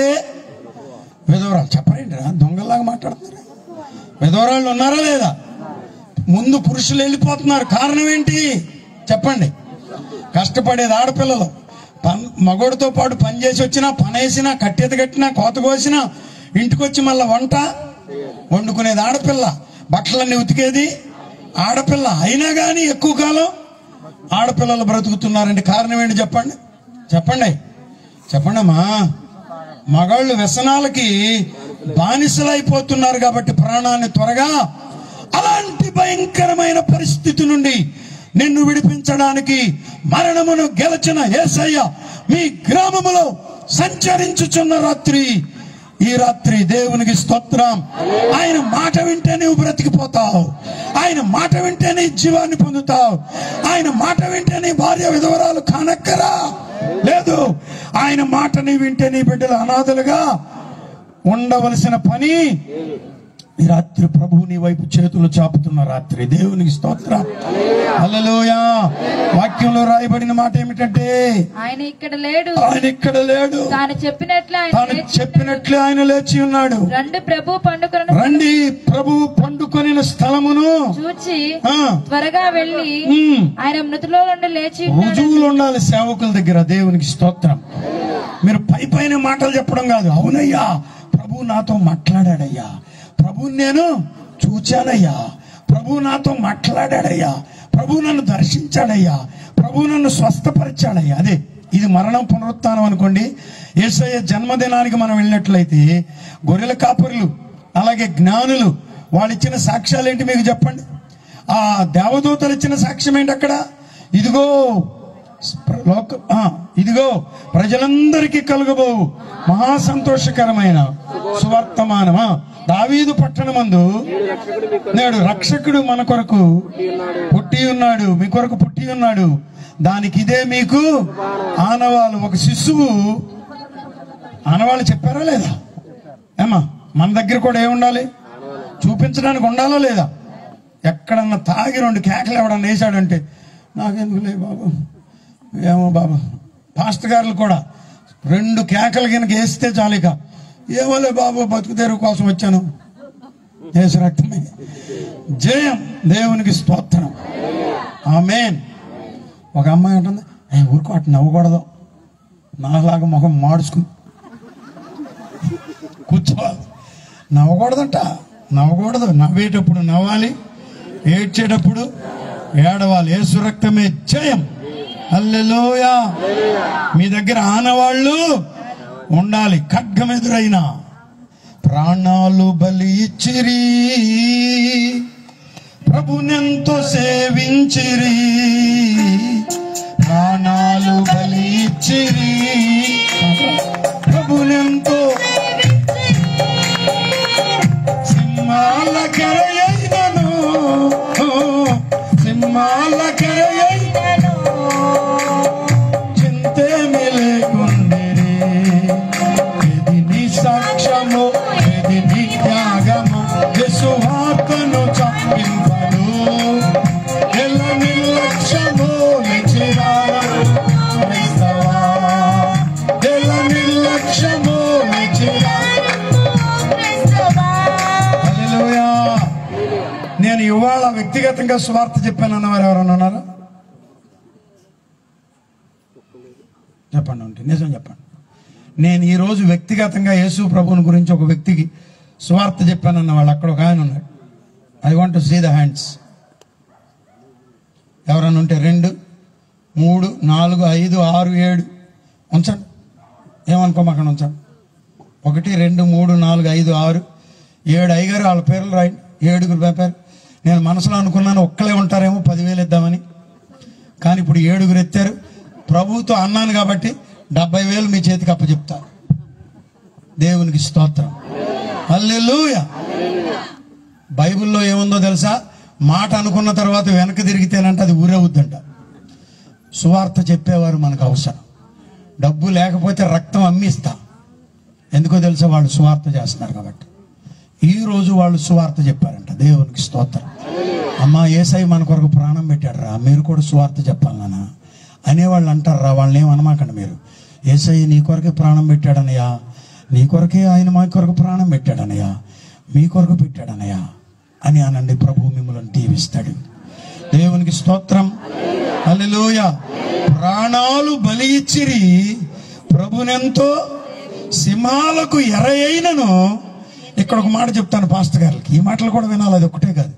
Speaker 1: విధవరాలు చెప్పరేంటి దొంగలాగా మాట్లాడుతున్నారు విధవరాళ్ళు ఉన్నారా లేదా ముందు పురుషులు వెళ్ళిపోతున్నారు కారణం ఏంటి చెప్పండి కష్టపడేది ఆడపిల్లలు పన్ మగోడితో పాటు పని చేసి వచ్చినా పని వేసినా కట్టెత కట్టినా కోత కోసినా ఇంటికి వచ్చి మళ్ళీ వంట వండుకునేది ఆడపిల్ల బట్టలన్నీ ఉతికేది ఆడపిల్ల అయినా కానీ ఎక్కువ కాలం ఆడపిల్లలు బ్రతుకుతున్నారండి కారణం ఏంటి చెప్పండి చెప్పండి చెప్పండి అమ్మా మగాళ్ళు వ్యసనాలకి బానిసలైపోతున్నారు కాబట్టి ప్రాణాన్ని త్వరగా అలాంటి భయంకరమైన పరిస్థితి నుండి నిన్ను విడిపించడానికి మరణమును గెలచిన ఏసయ్య మీ గ్రామములో సంచరించుచున్న రాత్రి ఈ రాత్రి దేవునికి స్తోత్రం ఆయన మాట వింటే నీవు బ్రతికిపోతావు ఆయన మాట వింటే నీ జీవాన్ని పొందుతావు ఆయన మాట వింటే నీ భార్య విధవరాలు కానక్కరా లేదు ఆయన మాటని వింటే నీ బిడ్డలు అనాథలుగా ఉండవలసిన పని ఈ రాత్రి ప్రభువు నీ వైపు చేతులు చాపుతున్న రాత్రి దేవునికి స్తోత్రం హల్లెలూయా వాక్యంలో రాయబడిన మాట ఏమిటంటే
Speaker 2: ఆయన ఇక్కడ లేడు
Speaker 1: ఆయన ఇక్కడ లేడు
Speaker 2: తాను చెప్పినట్లు ఆయన
Speaker 1: తాను
Speaker 2: లేచి
Speaker 1: చెప్పినట్లే ఆయన లేచి ఉన్నాడు
Speaker 2: రండి ప్రభు పండుగను
Speaker 1: రండి ప్రభువు పండుకొనిన స్థలమును
Speaker 2: చూచి
Speaker 1: ఆ,
Speaker 2: త్వరగా వెళ్లి
Speaker 1: ఉమ్,
Speaker 2: ఆయన మృతులో నుండి లేచి ఉన్నాడు
Speaker 1: రుజువులు ఉండాలి సేవకుల దగ్గర దేవునికి స్తోత్రం మీరు పై పైన మాటలు చెప్పడం కాదు అవునయ్యా ప్రభు నాతో మాట్లాడాడయ్యా ప్రభు నేను చూచానయ్యా ప్రభు నాతో మాట్లాడాడయ్యా ప్రభు నన్ను దర్శించాడయ్యా ప్రభు నన్ను స్వస్థపరిచాడయ్యా అదే ఇది మరణం పునరుత్థానం అనుకోండి యేసయ్య జన్మదినానికి మనం వెళ్ళినట్లయితే గొర్రెల కాపరులు అలాగే జ్ఞానులు వాళ్ళు ఇచ్చిన సాక్ష్యాలు ఏంటి మీకు చెప్పండి ఆ దేవదూతలు ఇచ్చిన సాక్ష్యం ఏంటి అక్కడ ఇదిగో లోక ఆ, ఇదిగో ప్రజలందరికీ కలుగబోవు మహా సంతోషకరమైన సువర్తమానమా దావీదు పట్టణమందు నేడు రక్షకుడు మన కొరకు పుట్టి ఉన్నాడు మీ కొరకు పుట్టి ఉన్నాడు దానికి ఇదే మీకు ఆనవాళ్ళు ఒక శిశువు ఆనవాళ్ళు చెప్పారా లేదా ఏమా మన దగ్గర కూడా ఏముండాలి చూపించడానికి ఉండాలా లేదా ఎక్కడన్నా తాగి రెండు కేకలు ఎవడన్నా వేసాడంటే నాకెందుకు లే బాబు ఏమో బాబు పాస్టర్ గారులు కూడా రెండు కేకలు కనుక వేస్తే చాలిక ఏమోలే బాబు బతుకుదేరు కోసం వచ్చాను యేసు రక్తమే జయం దేవునికి స్తోత్రం ఆమేన్ ఒక అమ్మాయి ఉంటుంది ఏ ఊరుకో అటు నవ్వకూడదు నాలాగా ముఖం మాడుచుకుని కూర్చోవాలి నవ్వకూడదంట నవ్వకూడదు నవ్వేటప్పుడు నవ్వాలి ఏడ్చేటప్పుడు ఏడవాలి ఏసు రక్తమే జయం అల్లెలోయా మీ దగ్గర ఆనవాళ్ళు ఉండాలి ఖడ్గం ఎదురైనా ప్రాణాలు బలి ఇచ్చిరి ప్రభునెంతో సేవించిరి ప్రాణాలు బలి ఇచ్చిరి ప్రభునెంతో కరయైనను సింహాల కరయైనను చింతేమి లేకుండిరి ఇది నీ సాక్ష్యము ఇది నీ త్యాగము విశ్వార్తను చంపింపను ఎల్ల నిర్లక్ష్యము నిచిరాను క్రైస్తవా ఎల్ల నిర్లక్ష్యము నిచిరాను హల్లెలూయా నేను ఇవాళ వ్యక్తిగతంగా స్వార్థ చెప్పానన్న వారు ఎవరన్నా ఉన్నారా చెప్పండి ఉంటే నిజం చెప్పండి నేను ఈ రోజు వ్యక్తిగతంగా యేసు ప్రభువుని గురించి ఒక వ్యక్తికి స్వార్థ చెప్పానన్న వాళ్ళు అక్కడ ఒక ఆయన ఉన్నాడు I want to see the hands ఎవరన్నా ఉంటే రెండు మూడు నాలుగు ఐదు ఆరు ఏడు ఉంచండి ఏమనుకోమాకండి ఉంచండి ఒకటి రెండు మూడు నాలుగు ఐదు ఆరు ఏడు అయ్యగారు వాళ్ళ పేర్లు రాయండి ఏడుగురు పేరు నేను మనసులో అనుకున్నాను ఒక్కలే ఉంటారేమో పదివేలు ఇద్దామని కానీ ఇప్పుడు ఏడుగురు ఎత్తారు ప్రభువుతో అన్నాను కాబట్టి డెబ్బై వేలు మీ చేతికి అప్పచెప్తా దేవునికి స్తోత్రం హల్లెలూయా బైబిల్లో ఏముందో తెలుసా మాట అనుకున్న తర్వాత వెనక్కి తిరిగితేనంటే అది ఊరవుద్దంట సువార్త చెప్పేవారు మనకు అవసరం డబ్బు లేకపోతే రక్తం అమ్మిస్తా ఎందుకో తెలుసా వాళ్ళు సువార్త చేస్తున్నారు కాబట్టి ఈ రోజు వాళ్ళు సువార్త చెప్పారంట దేవునికి స్తోత్రం అమ్మా ఏసై మన కొరకు ప్రాణం పెట్టాడు రా మీరు కూడా సువార్త చెప్పాలి నాన్న అనేవాళ్ళు అంటారు రా వాళ్ళని ఏమనమాకండి మీరు ఏసై నీ కొరకే ప్రాణం పెట్టాడనయ్యా నీ కొరకే ఆయన మా కొరకు ప్రాణం పెట్టాడనయ్యా మీ కొరకు పెట్టాడనయ్యా అని అనండి ప్రభు మిమ్మల్ని దీవిస్తాడు దేవునికి స్తోత్రం హల్లెలూయ ప్రాణాలు బలి ఇచ్చిరి ప్రభునెంతో సింహాలకు ఎరయైనను ఇక్కడ ఒక మాట చెప్తాను పాస్టర్ గారికి ఈ మాటలు కూడా వినాలి అది ఒకటే కాదు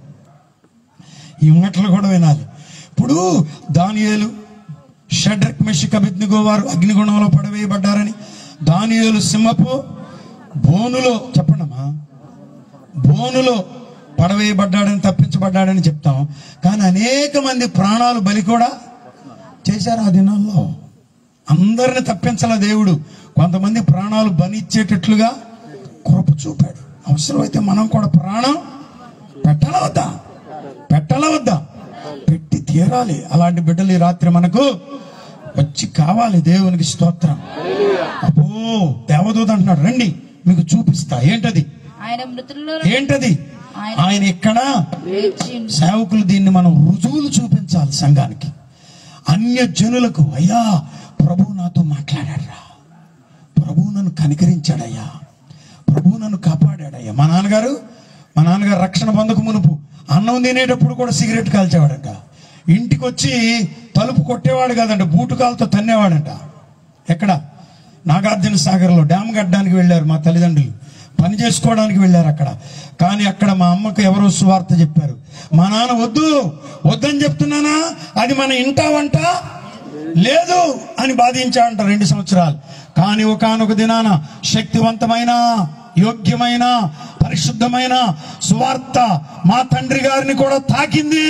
Speaker 1: ఈ మాటలు కూడా వినాలి ఇప్పుడు దానియేలు షడ్రక్ మెషిక్ అభిజ్ఞగో వారు అగ్నిగుణంలో పడవేయబడ్డారని దానియేలు సింహపు బోనులో చెప్పండమ్మా బోనులో పడవేయబడ్డాడని తప్పించబడ్డాడని చెప్తాం కానీ అనేక మంది ప్రాణాలు బలి కూడా చేశారు ఆ దినాల్లో అందరిని తప్పించాల దేవుడు కొంతమంది ప్రాణాలు బలిచ్చేటట్లుగా కృప చూపాడు అవసరమైతే మనం కూడా ప్రాణం పెట్టాలా వద్దా పెట్టాలా వద్దా పెట్టి తీరాలి అలాంటి బిడ్డలు ఈ రాత్రి మనకు వచ్చి కావాలి దేవునికి స్తోత్రం అబ్బో దేవదూత అంటున్నాడు రండి మీకు చూపిస్తా ఏంటది
Speaker 2: ఆయన మృతుల్లో
Speaker 1: ఏంటది ఆయన ఇక్కడ
Speaker 2: లేచి
Speaker 1: సేవకులు దీన్ని మనం రుజువులు చూపించాలి సంఘానికి అన్య జనులకు అయ్యా ప్రభు నాతో మాట్లాడారా ప్రభు నన్ను కనికరించాడయ్యా ప్రభు నన్ను కాపాడాడయ్యా మా నాన్నగారు మా నాన్నగారు రక్షణ పొందక మునుపు అన్నం తినేటప్పుడు కూడా సిగరెట్ కాల్చేవాడంట ఇంటికి వచ్చి తలుపు కొట్టేవాడు కాదంట బూటు కాలుతో తన్నేవాడంట ఎక్కడ నాగార్జున సాగర్లో డ్యామ్ కట్టడానికి వెళ్ళారు మా తల్లిదండ్రులు పని చేసుకోవడానికి వెళ్ళారు అక్కడ కానీ అక్కడ మా అమ్మకు ఎవరో సువార్త చెప్పారు మా నాన్న వద్దు వద్దని చెప్తున్నానా అది మన ఇంటా వంట లేదు అని బాధించాడంట రెండు సంవత్సరాలు కానీ ఒకనొక దినాన శక్తివంతమైన యోగ్యమైన పరిశుద్ధమైన సువార్త మా తండ్రి గారిని కూడా తాకింది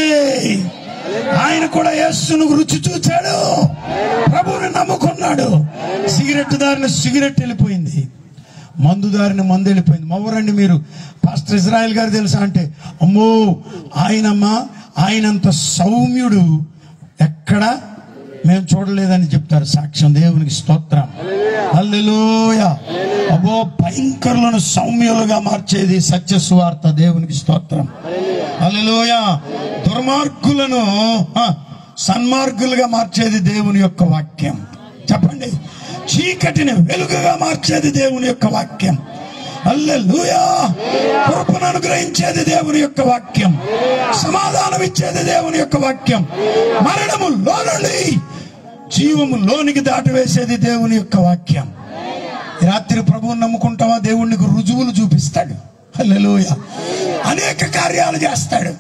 Speaker 1: ఆయన కూడా యేసును రుచి చూచాడు ప్రభువుని నమ్ముకున్నాడు సిగరెట్ దారిని సిగరెట్ వెళ్ళిపోయింది మందు దారిని మందు వెళ్ళిపోయింది మవ్వరండి మీరు పాస్టర్ ఇజ్రాయెల్ గారు తెలుసా అంటే అమ్మో ఆయనమ్మా ఆయనంత సౌమ్యుడు ఎక్కడ మేము చూడలేదని చెప్తారు సాక్ష్యం దేవునికి స్తోత్రం హల్లెలూయ అబ్బో భయంకరులను సౌమ్యులుగా మార్చేది సత్య సువార్త దేవునికి స్తోత్రం హల్లెలూయ దుర్మార్గులను ఆ, సన్మార్గులుగా మార్చేది దేవుని యొక్క వాక్యం చెప్పండి చీకటిని వెలుగుగా మార్చేది దేవుని యొక్క వాక్యం హల్లెలూయా కృపను అనుగ్రహించేది దేవుని యొక్క వాక్యం సమాధానం ఇచ్చేది దేవుని యొక్క వాక్యం మరణము లోనుండి జీవము లోనికి దాటివేసేది దేవుని యొక్క వాక్యం ఈ రాత్రి ప్రభువుని నమ్ముకుంటావా దేవునికి రుజువులు చూపిస్తాడు హల్లెలూయ అనేక కార్యాలు చేస్తాడు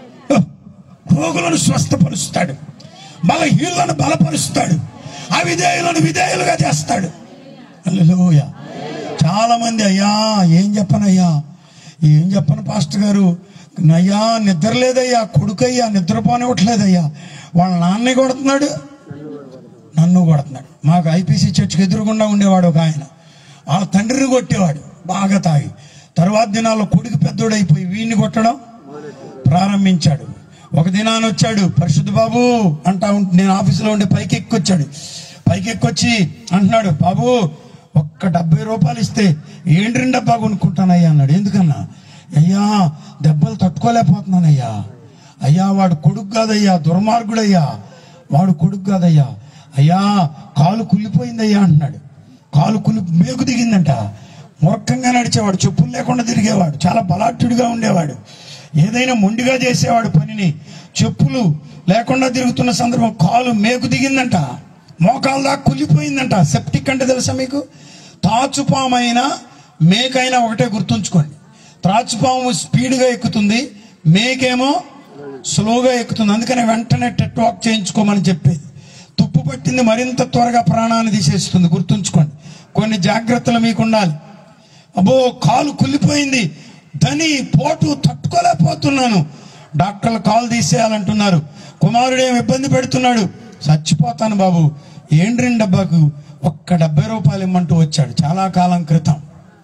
Speaker 1: రోగులను స్వస్థపరుస్తాడు బలహీనులను బలపరుస్తాడు అవిధేయులను విధేయులుగా చేస్తాడు హల్లెలూయ చాలా మంది అయ్యా ఏం చెప్పనయ్యా ఏం చెప్పను పాస్టర్ గారు అయ్యా నిద్ర లేదయ్యా కొడుకయ్యా నిద్రపోనివ్వట్లేదయ్యా వాళ్ళ నాన్నే కొడుతున్నాడు నన్ను కొడుతున్నాడు మాకు ఐపీసీ చర్చికి ఎదురుగుండా ఉండేవాడు ఒక ఆయన వాళ్ళ తండ్రిని కొట్టేవాడు బాగా తాగి తర్వాత దినాల్లో కొడుకు పెద్దోడైపోయి వీడిని కొట్టడం ప్రారంభించాడు ఒక దినాన్ని వచ్చాడు పరిశుద్ధ బాబు అంటా ఉంటే నేను ఆఫీసులో ఉండే పైకి ఎక్కొచ్చాడు పైకి ఎక్కొచ్చి అంటున్నాడు బాబు ఒక్క డెబ్బై రూపాయలు ఇస్తే ఏంటి రెండు డబ్బా కొనుక్కుంటానయ్యా అన్నాడు ఎందుకన్నా అయ్యా దెబ్బలు తట్టుకోలేకపోతున్నానయ్యా అయ్యా వాడు కొడుకు కాదయ్యా దుర్మార్గుడయ్యా వాడు కొడుకు కాదయ్యా అయ్యా కాలు కుళ్ళిపోయిందయ్యా అంటున్నాడు కాలు కులి మేకు దిగిందంట మూర్ఖంగా నడిచేవాడు చెప్పులు లేకుండా తిరిగేవాడు చాలా బలాఢ్యుడిగా ఉండేవాడు ఏదైనా మొండిగా చేసేవాడు పనిని చెప్పులు లేకుండా తిరుగుతున్న సందర్భం కాలు మేకు దిగిందంట మోకాలు దాకా కుళ్ళిపోయిందంట సెప్టిక్ అంటే తెలుసా మీకు తాచుపామైనా మేకైనా ఒకటే గుర్తుంచుకోండి త్రాచుపాము స్పీడ్గా ఎక్కుతుంది మేకేమో స్లోగా ఎక్కుతుంది అందుకని వెంటనే టెట్ వాక్ చేయించుకోమని చెప్పేది తుప్పు పట్టింది మరింత త్వరగా ప్రాణాన్ని తీసేస్తుంది గుర్తుంచుకోండి కొన్ని జాగ్రత్తలు మీకు ఉండాలి అబ్బో కాలు కుళ్ళిపోయింది దని పోటు తట్టుకోలేకపోతున్నాను డాక్టర్లు కాలు తీసేయాలంటున్నారు కుమారుడు ఏం ఇబ్బంది పెడుతున్నాడు చచ్చిపోతాను బాబు ఏంటి రెండు డబ్బాకు ఒక్క డెబ్బై రూపాయలు ఇమ్మంటూ వచ్చాడు చాలా కాలం క్రితం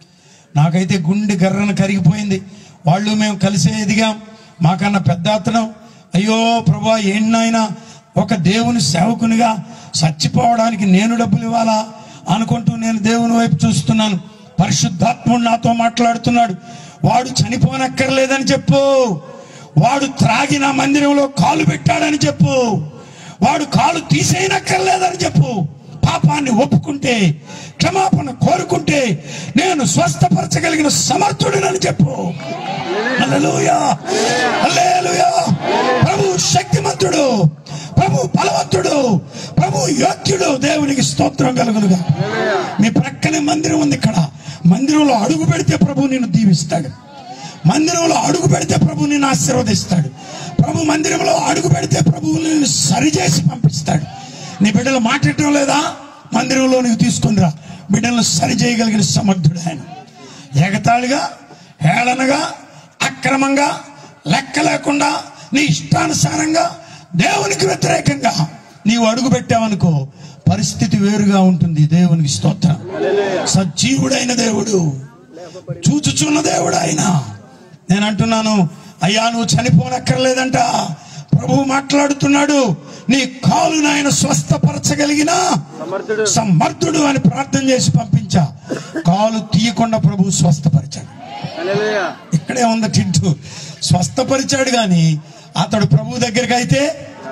Speaker 1: నాకైతే గుండె గర్రన కరిగిపోయింది వాళ్ళు మేము కలిసే ఎదిగాం మాకన్నా పెద్ద అతను అయ్యో ప్రభా ఏంటైనా ఒక దేవుని సేవకునిగా చచ్చిపోవడానికి నేను డబ్బులు ఇవ్వాలా అనుకుంటూ నేను దేవుని వైపు చూస్తున్నాను పరిశుద్ధాత్ముడు నాతో మాట్లాడుతున్నాడు వాడు చనిపోనక్కర్లేదని చెప్పు వాడు త్రాగి నా మందిరంలో కాలు పెట్టాడని చెప్పు వాడు కాలు తీసేయనక్కర్లేదని చెప్పు పాపాన్ని ఒప్పుకుంటే క్షమాపణ కోరుకుంటే నేను స్వస్థపరచగలిగిన సమర్థుడినని చెప్పు హల్లెలూయా హల్లెలూయా ప్రభు శక్తిమంతుడు ప్రభు బలవంతుడు ప్రభు యోగ్యుడు దేవునికి స్తోత్రం కలుగునుగా మీ ప్రక్కనే మందిరం ఉంది ఇక్కడ మందిరంలో అడుగు పెడితే ప్రభు నిన్ను దీవిస్తాడు మందిరంలో అడుగు పెడితే ప్రభు నిన్ను ఆశీర్వదిస్తాడు ప్రభు మందిరంలో అడుగు పెడితే ప్రభువు నిన్ను సరిచేసి పంపిస్తాడు నీ బిడ్డలు మాట్లాడటం లేదా మందిరంలో నీకు తీసుకునిరా బిడ్డలను సరి చేయగలిగిన సమర్థుడు ఆయన ఎగతాళిగా హేళనగా అక్రమంగా లెక్క లేకుండా నీ ఇష్టానుసారంగా దేవునికి వ్యతిరేకంగా నీవు అడుగు పెట్టావనుకో పరిస్థితి వేరుగా ఉంటుంది దేవునికి స్తోత్రం సజీవుడైన దేవుడు చూచుచున్న దేవుడు ఆయన నేను అంటున్నాను అయ్యా నువ్వు చనిపోనక్కర్లేదంట ప్రభు మాట్లాడుతున్నాడు నీ కాలు నాయన స్వస్థపరచగలిగిన
Speaker 3: సమర్థుడు
Speaker 1: సమర్థుడు అని ప్రార్థన చేసి పంపించా కాలు తీయకుండా ప్రభు స్వస్థపరిచాడు
Speaker 3: హల్లెలూయా
Speaker 1: ఇక్కడే ఉంది టింటు స్వస్థపరిచాడు గాని అతడు ప్రభు దగ్గరికి అయితే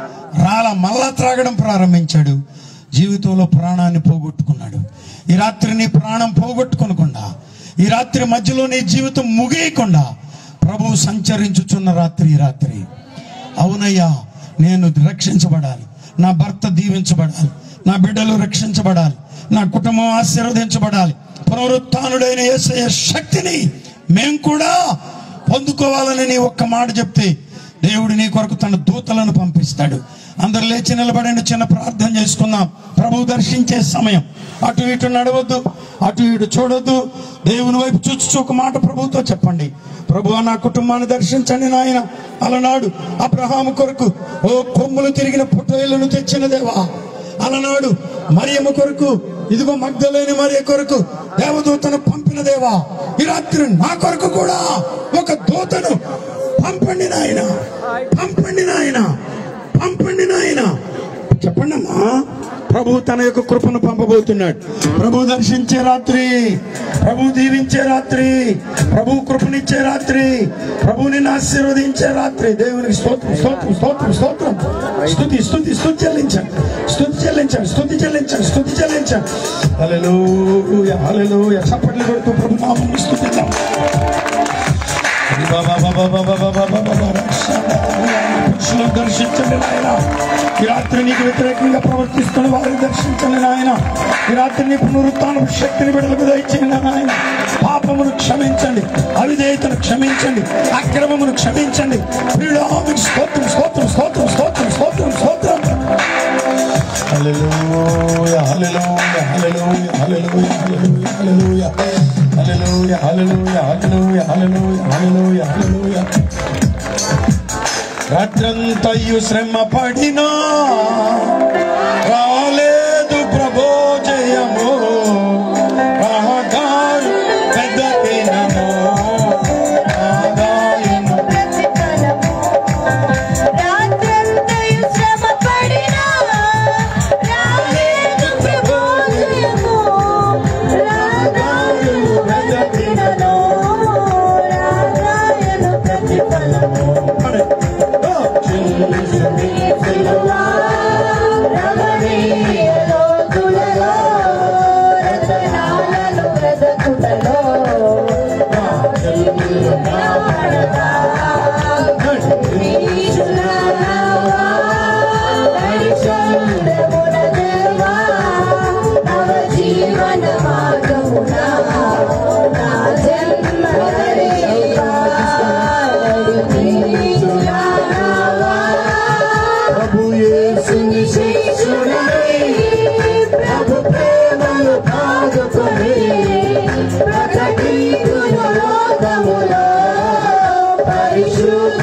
Speaker 1: రాల మళ్ళా త్రాగడం ప్రారంభించాడు జీవితంలో ప్రాణాన్ని పోగొట్టుకున్నాడు ఈ రాత్రి నీ ప్రాణం పోగొట్టుకోనకుండా ఈ రాత్రి మధ్యలో నీ జీవితం ముగియకుండా ప్రభు సంచరించుచున్న రాత్రి ఈ రాత్రి అవునయ్యా నేను రక్షించబడాలి నా భర్త దీవించబడాలి నా బిడ్డలు రక్షించబడాలి నా కుటుంబం ఆశీర్వదించబడాలి పునరుత్నుడైన యేసయ్య శక్తిని మేం కూడా పొందుకోవాలని నీ ఒక్క మాట చెప్తే దేవుడు నీ కొరకు తన దూతలను పంపిస్తాడు అందరు లేచి నిలబడండి చిన్న ప్రార్థన చేసుకుందాం ప్రభు దర్శించే సమయం అటు ఇటు నడవద్దు అటు ఇటు చూడొద్దు దేవుని వైపు చూచు ఒక మాట ప్రభుతో చెప్పండి ప్రభు నా కుటుంబాన్ని దర్శించండి నాయన అలనాడు అబ్రహాము కొరకు ఓ కొమ్ములు తిరిగిన పుట్టేళ్లను తెచ్చిన దేవా అలనాడు మరియమ్మ కొరకు ఇదిగో మగ్ధలేని మరియ కొరకు దేవదూతను పంపిన దేవా ఈ రాత్రి నా కొరకు కూడా ఒక దూతను పంపండి నాయన పంపండి నాయన పంపండి నాయన చెప్పండి అమ్మా ప్రభు తన యొక్క కృపను పంపబోతున్నాడు ప్రభు దర్శించే రాత్రి ప్రభు దీవించే రాత్రి ప్రభు కృపనిచ్చే రాత్రి ప్రభు నిన్ను ఆశీర్వదించే రాత్రి దేవునికి స్తోత్రం స్తోత్రం స్తోత్రం స్తోత్రం స్తుతి స్తుతి స్తుతి చెల్లించండి స్తుతి చెల్లించండి స్తుతి చెల్లించండి స్తుతి చెల్లించండి హల్లెలూయా హల్లెలూయా చప్పట్లు కొడుతూ ప్రభు నామమును స్తుతిద్దాం పురుషులను దర్శించండి నాయన ఈ రాత్రి నీకు వ్యతిరేకంగా ప్రవర్తిస్తున్న వారిని దర్శించండి నాయన ఈ రాత్రి నీ పునరుత్న శక్తిని బిడ్డలకు దయచేయండి నాయన పాపమును క్షమించండి అవిధేయతను క్షమించండి అక్రమమును క్షమించండి ప్రియులామికి స్తోత్రం స్తోత్రం స్తోత్రం స్తోత్రం స్తోత్రం స్తోత్రం హల్లెలూయా హల్లెలూయా హల్లెలూయా హల్లెలూయా హల్లెలూయా హల్లెలూయా హల్లెలూయా హల్లెలూయా హల్లెలూయా హల్లెలూయా హల్లెలూయా రాత్రంతయు శ్రమ పడినా రాలేదు ప్రభో జయము రాగాయు పెద్ద దినము రాగాయును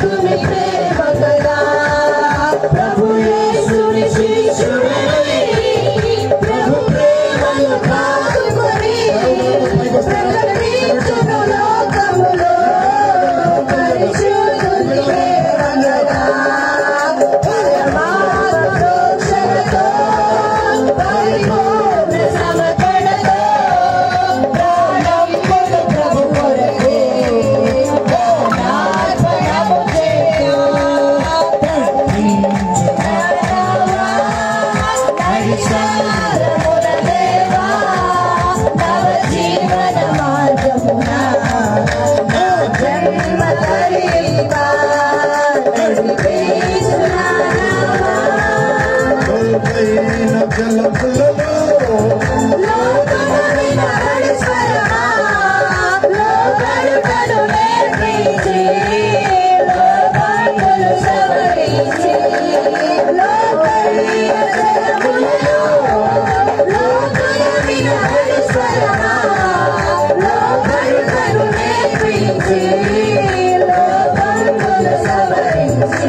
Speaker 3: యేసుని ప్రేమ కదా ప్రభు యేసుని శిష్యుడై ప్రభు ప్రేమను కాదుకొని ప్రకటించును లోకములో పరిశుద్ధుని ప్రేమ కదా పరమాత్మ ప్రోక్షణతో పరిపూర్ణ సమర్పణతో ప్రాణమును ప్రభు కొరకే ప్రాణార్పణము చేయు పరిసారమున దేవా నవ జీవన మార్గమున నా జన్మ తరివా
Speaker 4: లోతైన జలములలో
Speaker 3: లోకమున హరిస్వరమా లోకరుటను నేర్పించి లోకాంగులు సవరించి లోకరీయ జలములలో లోకమున హరిస్వరమా లోకరుటను నేర్పించి లోకాంగులు సవరించి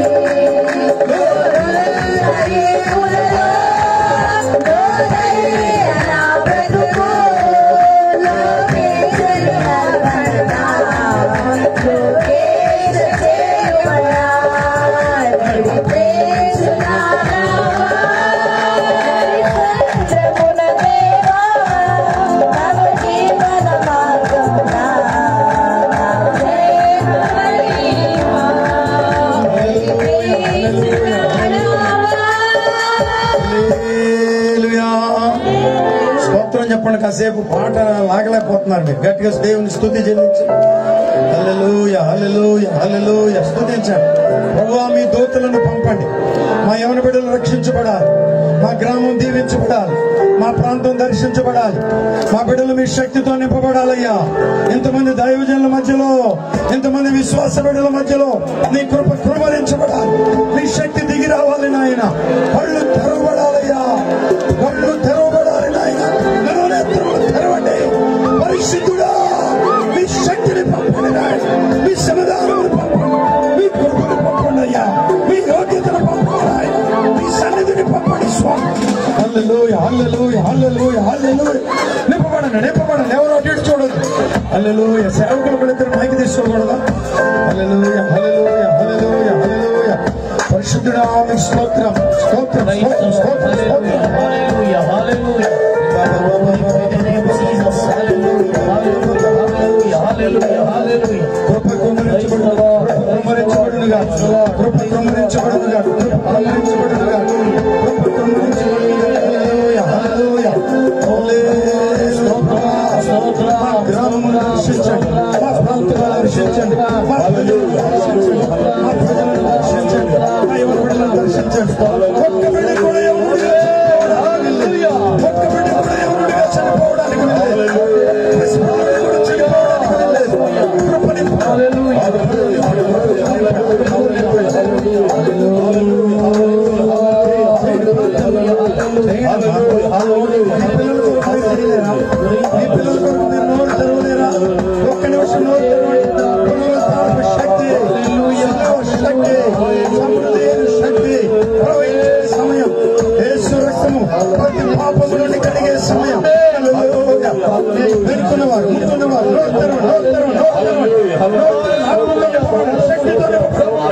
Speaker 4: హల్లెలూయా. స్తోత్రం చెప్పండి కాసేపు పాట లాగలేకపోతున్నారు మీరు గట్టిగా దేవుని స్థుతి చెల్లించండి హల్లెలూయా హల్లెలూయా హల్లెలూయా స్థుతించండి ప్రభువా మీ దూతలను పంపండి మా యవన బిడ్డలు రక్షించబడాలి మా గ్రామం దీవించబడాలి మా ప్రాంతం దర్శించబడాలి మా బిడ్డలు మీ శక్తితో నింపబడాలయ్యా ఎంతమంది దైవజనుల మధ్యలో ఎంతమంది విశ్వాస బిడ్డల మధ్యలో నీ కృప కృమరించబడాలి నీ శక్తి దిగి రావాలి నాయన కళ్ళు తెరవబడాలయ్యా కళ్ళు తెరవబడాలి నాయన నరనేత్రములు తెరవండి పరిశుద్ధుడా మీ శక్తిని పంపండి నాయన మీ సమాధానమును పంపండి మీ కృపను పంపండి అయ్యా మీ యోగ్యతను పంపండి నాయన మీ సన్నిధిని పంపండి స్వామి హల్లెలూయా హల్లెలూయా హల్లెలూయా హల్లెలూయా నింపబడండి నింపబడండి ఎవరో అటు ఇటు చూడదు హల్లెలూయా సేవకులు కూడా ఇద్దరు మైకి తీసుకోకూడదా హల్లెలూయా హల్లెలూయా హల్లెలూయా హల్లెలూయా పరిశుద్ధుడా మీ స్తోత్రం స్తోత్రం స్తోత్రం స్తోత్రం స్తోత్రం కృప కుమ్మరించబడునుగా కుమ్మరించబడునుగా కృప కుమ్మరించబడునుగా కృప కుమ్మరించబడునుగా కృప కుమ్మరించబడునుగా హల్లెలూయా హల్లెలూయా హల్లెలూయా మా గ్రామమును దర్శించండి మా ప్రాంతాలను దర్శించండి మా ప్రజలను దర్శించండి మా ప్రజలను దర్శించండి మా యువ బిడ్డలను దర్శించండి ఒక్క బిడ్డ కూడా ఎవరుడిగా హల్లెలూయా ఒక్క బిడ్డ కూడా ఎవరుడిగా చనిపోవడానికి లేదు ప్రతిపాదన కూడా చనిపోవడానికి లేదు కృపని మీ పిల్లల కొరకు మీరు నోరు తెరవలేరా ఒక్క నిమిషం నోరు తెరవండి పునరుద్ధారపు శక్తి సిలువ శక్తి సమృద్ధి అయిన శక్తి ప్రవహించే సమయం యేసు రక్తము ప్రతి పాపము నుండి కడిగే సమయం హల్లెలూయా. వెనుకున్నవారు ముందున్నవారు నోరు తెరవండి నోరు తెరవండి నోరు తెరవండి నోరు తెరవండి ఆత్మలో నింపబడండి. శక్తితో నింపబడండి.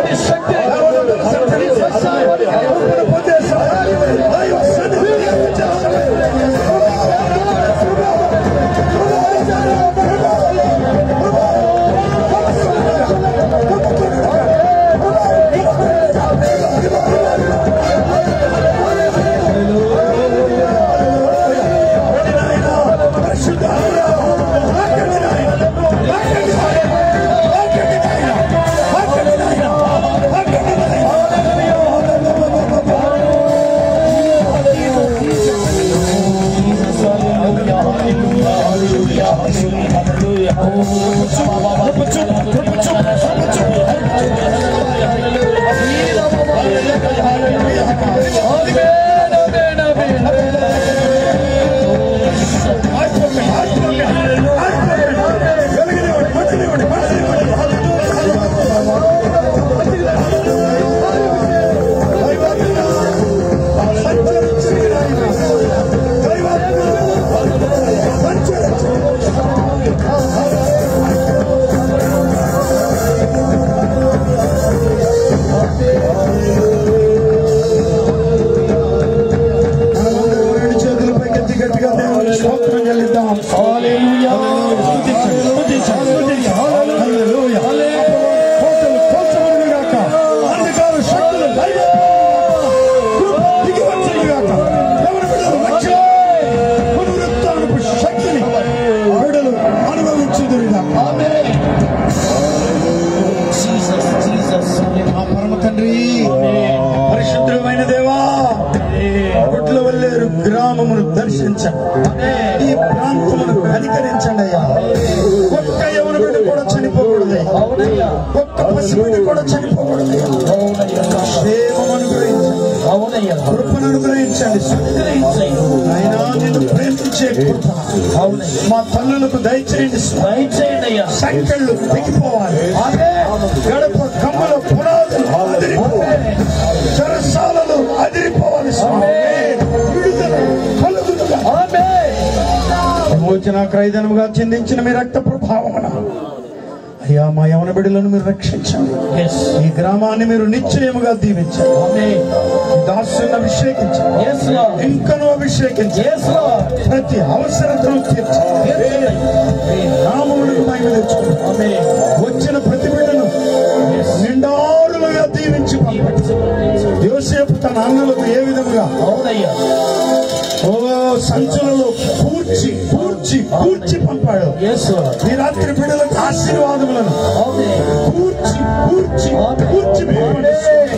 Speaker 4: కనికరించండి ఈ ప్రాంతమును కనికరించండి అయ్యా ఒక్క యవన బిడ్డ కూడా చనిపోకూడదు
Speaker 5: అవునయ్యా
Speaker 4: ఒక్క పసిబిడ్డ కూడా చనిపోకూడదు
Speaker 5: అవునయ్యా
Speaker 4: క్షేమం అనుగ్రహించండి
Speaker 5: అవునయ్యా
Speaker 4: కృపను అనుగ్రహించండి
Speaker 5: అనుగ్రహించయ్యా.
Speaker 4: ఆయన నిన్ను ప్రేమించే కృప
Speaker 5: అవునయ్యా
Speaker 4: మా తల్లులకు దయచేయండి స్వామి.
Speaker 5: దయచేయండి అయ్యా
Speaker 4: సంకెళ్ళు తెగిపోవాలి గడప కమ్మల పునాదులు అదిరిపోవాలి చెరసాలలు అదిరిపోవాలి స్వామి విడుదల కలుగుదల విమోచన క్రైదనముగా చెందించిన మీ రక్త ప్రభావమున అయ్యా మా యవన బిడ్డలను మీరు రక్షించండి
Speaker 5: ఎస్
Speaker 4: ఈ గ్రామాన్ని మీరు నిశ్చయముగా దీవించండి ఈ దాసులను అభిషేకించండి
Speaker 5: ఎస్ లార్డ్
Speaker 4: ఇంకను అభిషేకించండి
Speaker 5: ఎస్ లార్డ్
Speaker 4: ప్రతి అవసరతను తీర్చండి నామములకు మహిమ తెచ్చుకోండి వచ్చిన ప్రతి బిడ్డను నిండారులుగా దీవించి పంపండి యోసేపు తన అన్నలకు ఏ విధముగా
Speaker 5: అవునయ్యా
Speaker 4: ఓ సంచులలో కూర్చి కూర్చి కూర్చి పంపాడు
Speaker 5: ఎస్ లార్డ్
Speaker 4: ఈ రాత్రి బిడ్డలకు ఆశీర్వాదములను
Speaker 5: అవునే
Speaker 4: కూర్చి కూర్చి కూర్చి పంపండి.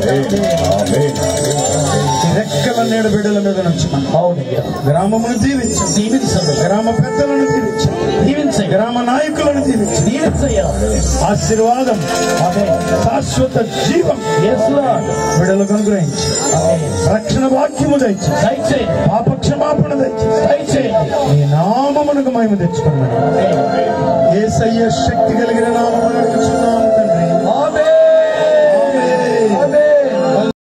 Speaker 4: ఈ రెక్కల నేడు బిడ్డల మీద నుంచి
Speaker 5: అవునయ్యా
Speaker 4: గ్రామమును దీవించండి
Speaker 5: దీవించండి
Speaker 4: గ్రామ పెద్దలను దీవించండి
Speaker 5: దీవించయ్యా
Speaker 4: గ్రామ నాయకులను దీవించండి
Speaker 5: దీవించయ్యా
Speaker 4: ఆశీర్వాదం శాశ్వత జీవం
Speaker 5: ఎస్ లార్డ్
Speaker 4: బిడ్డలకు అనుగ్రహించి రక్షణ వాక్యము దయచి
Speaker 5: దయచేయండి
Speaker 4: పాప క్షమాపణ దయచి
Speaker 5: దయచేయండి
Speaker 4: నీ నామమునకు మహిమ తెచ్చుకున్నాడు ఏ శక్తి కలిగిన నామమును అడుగుచున్నాను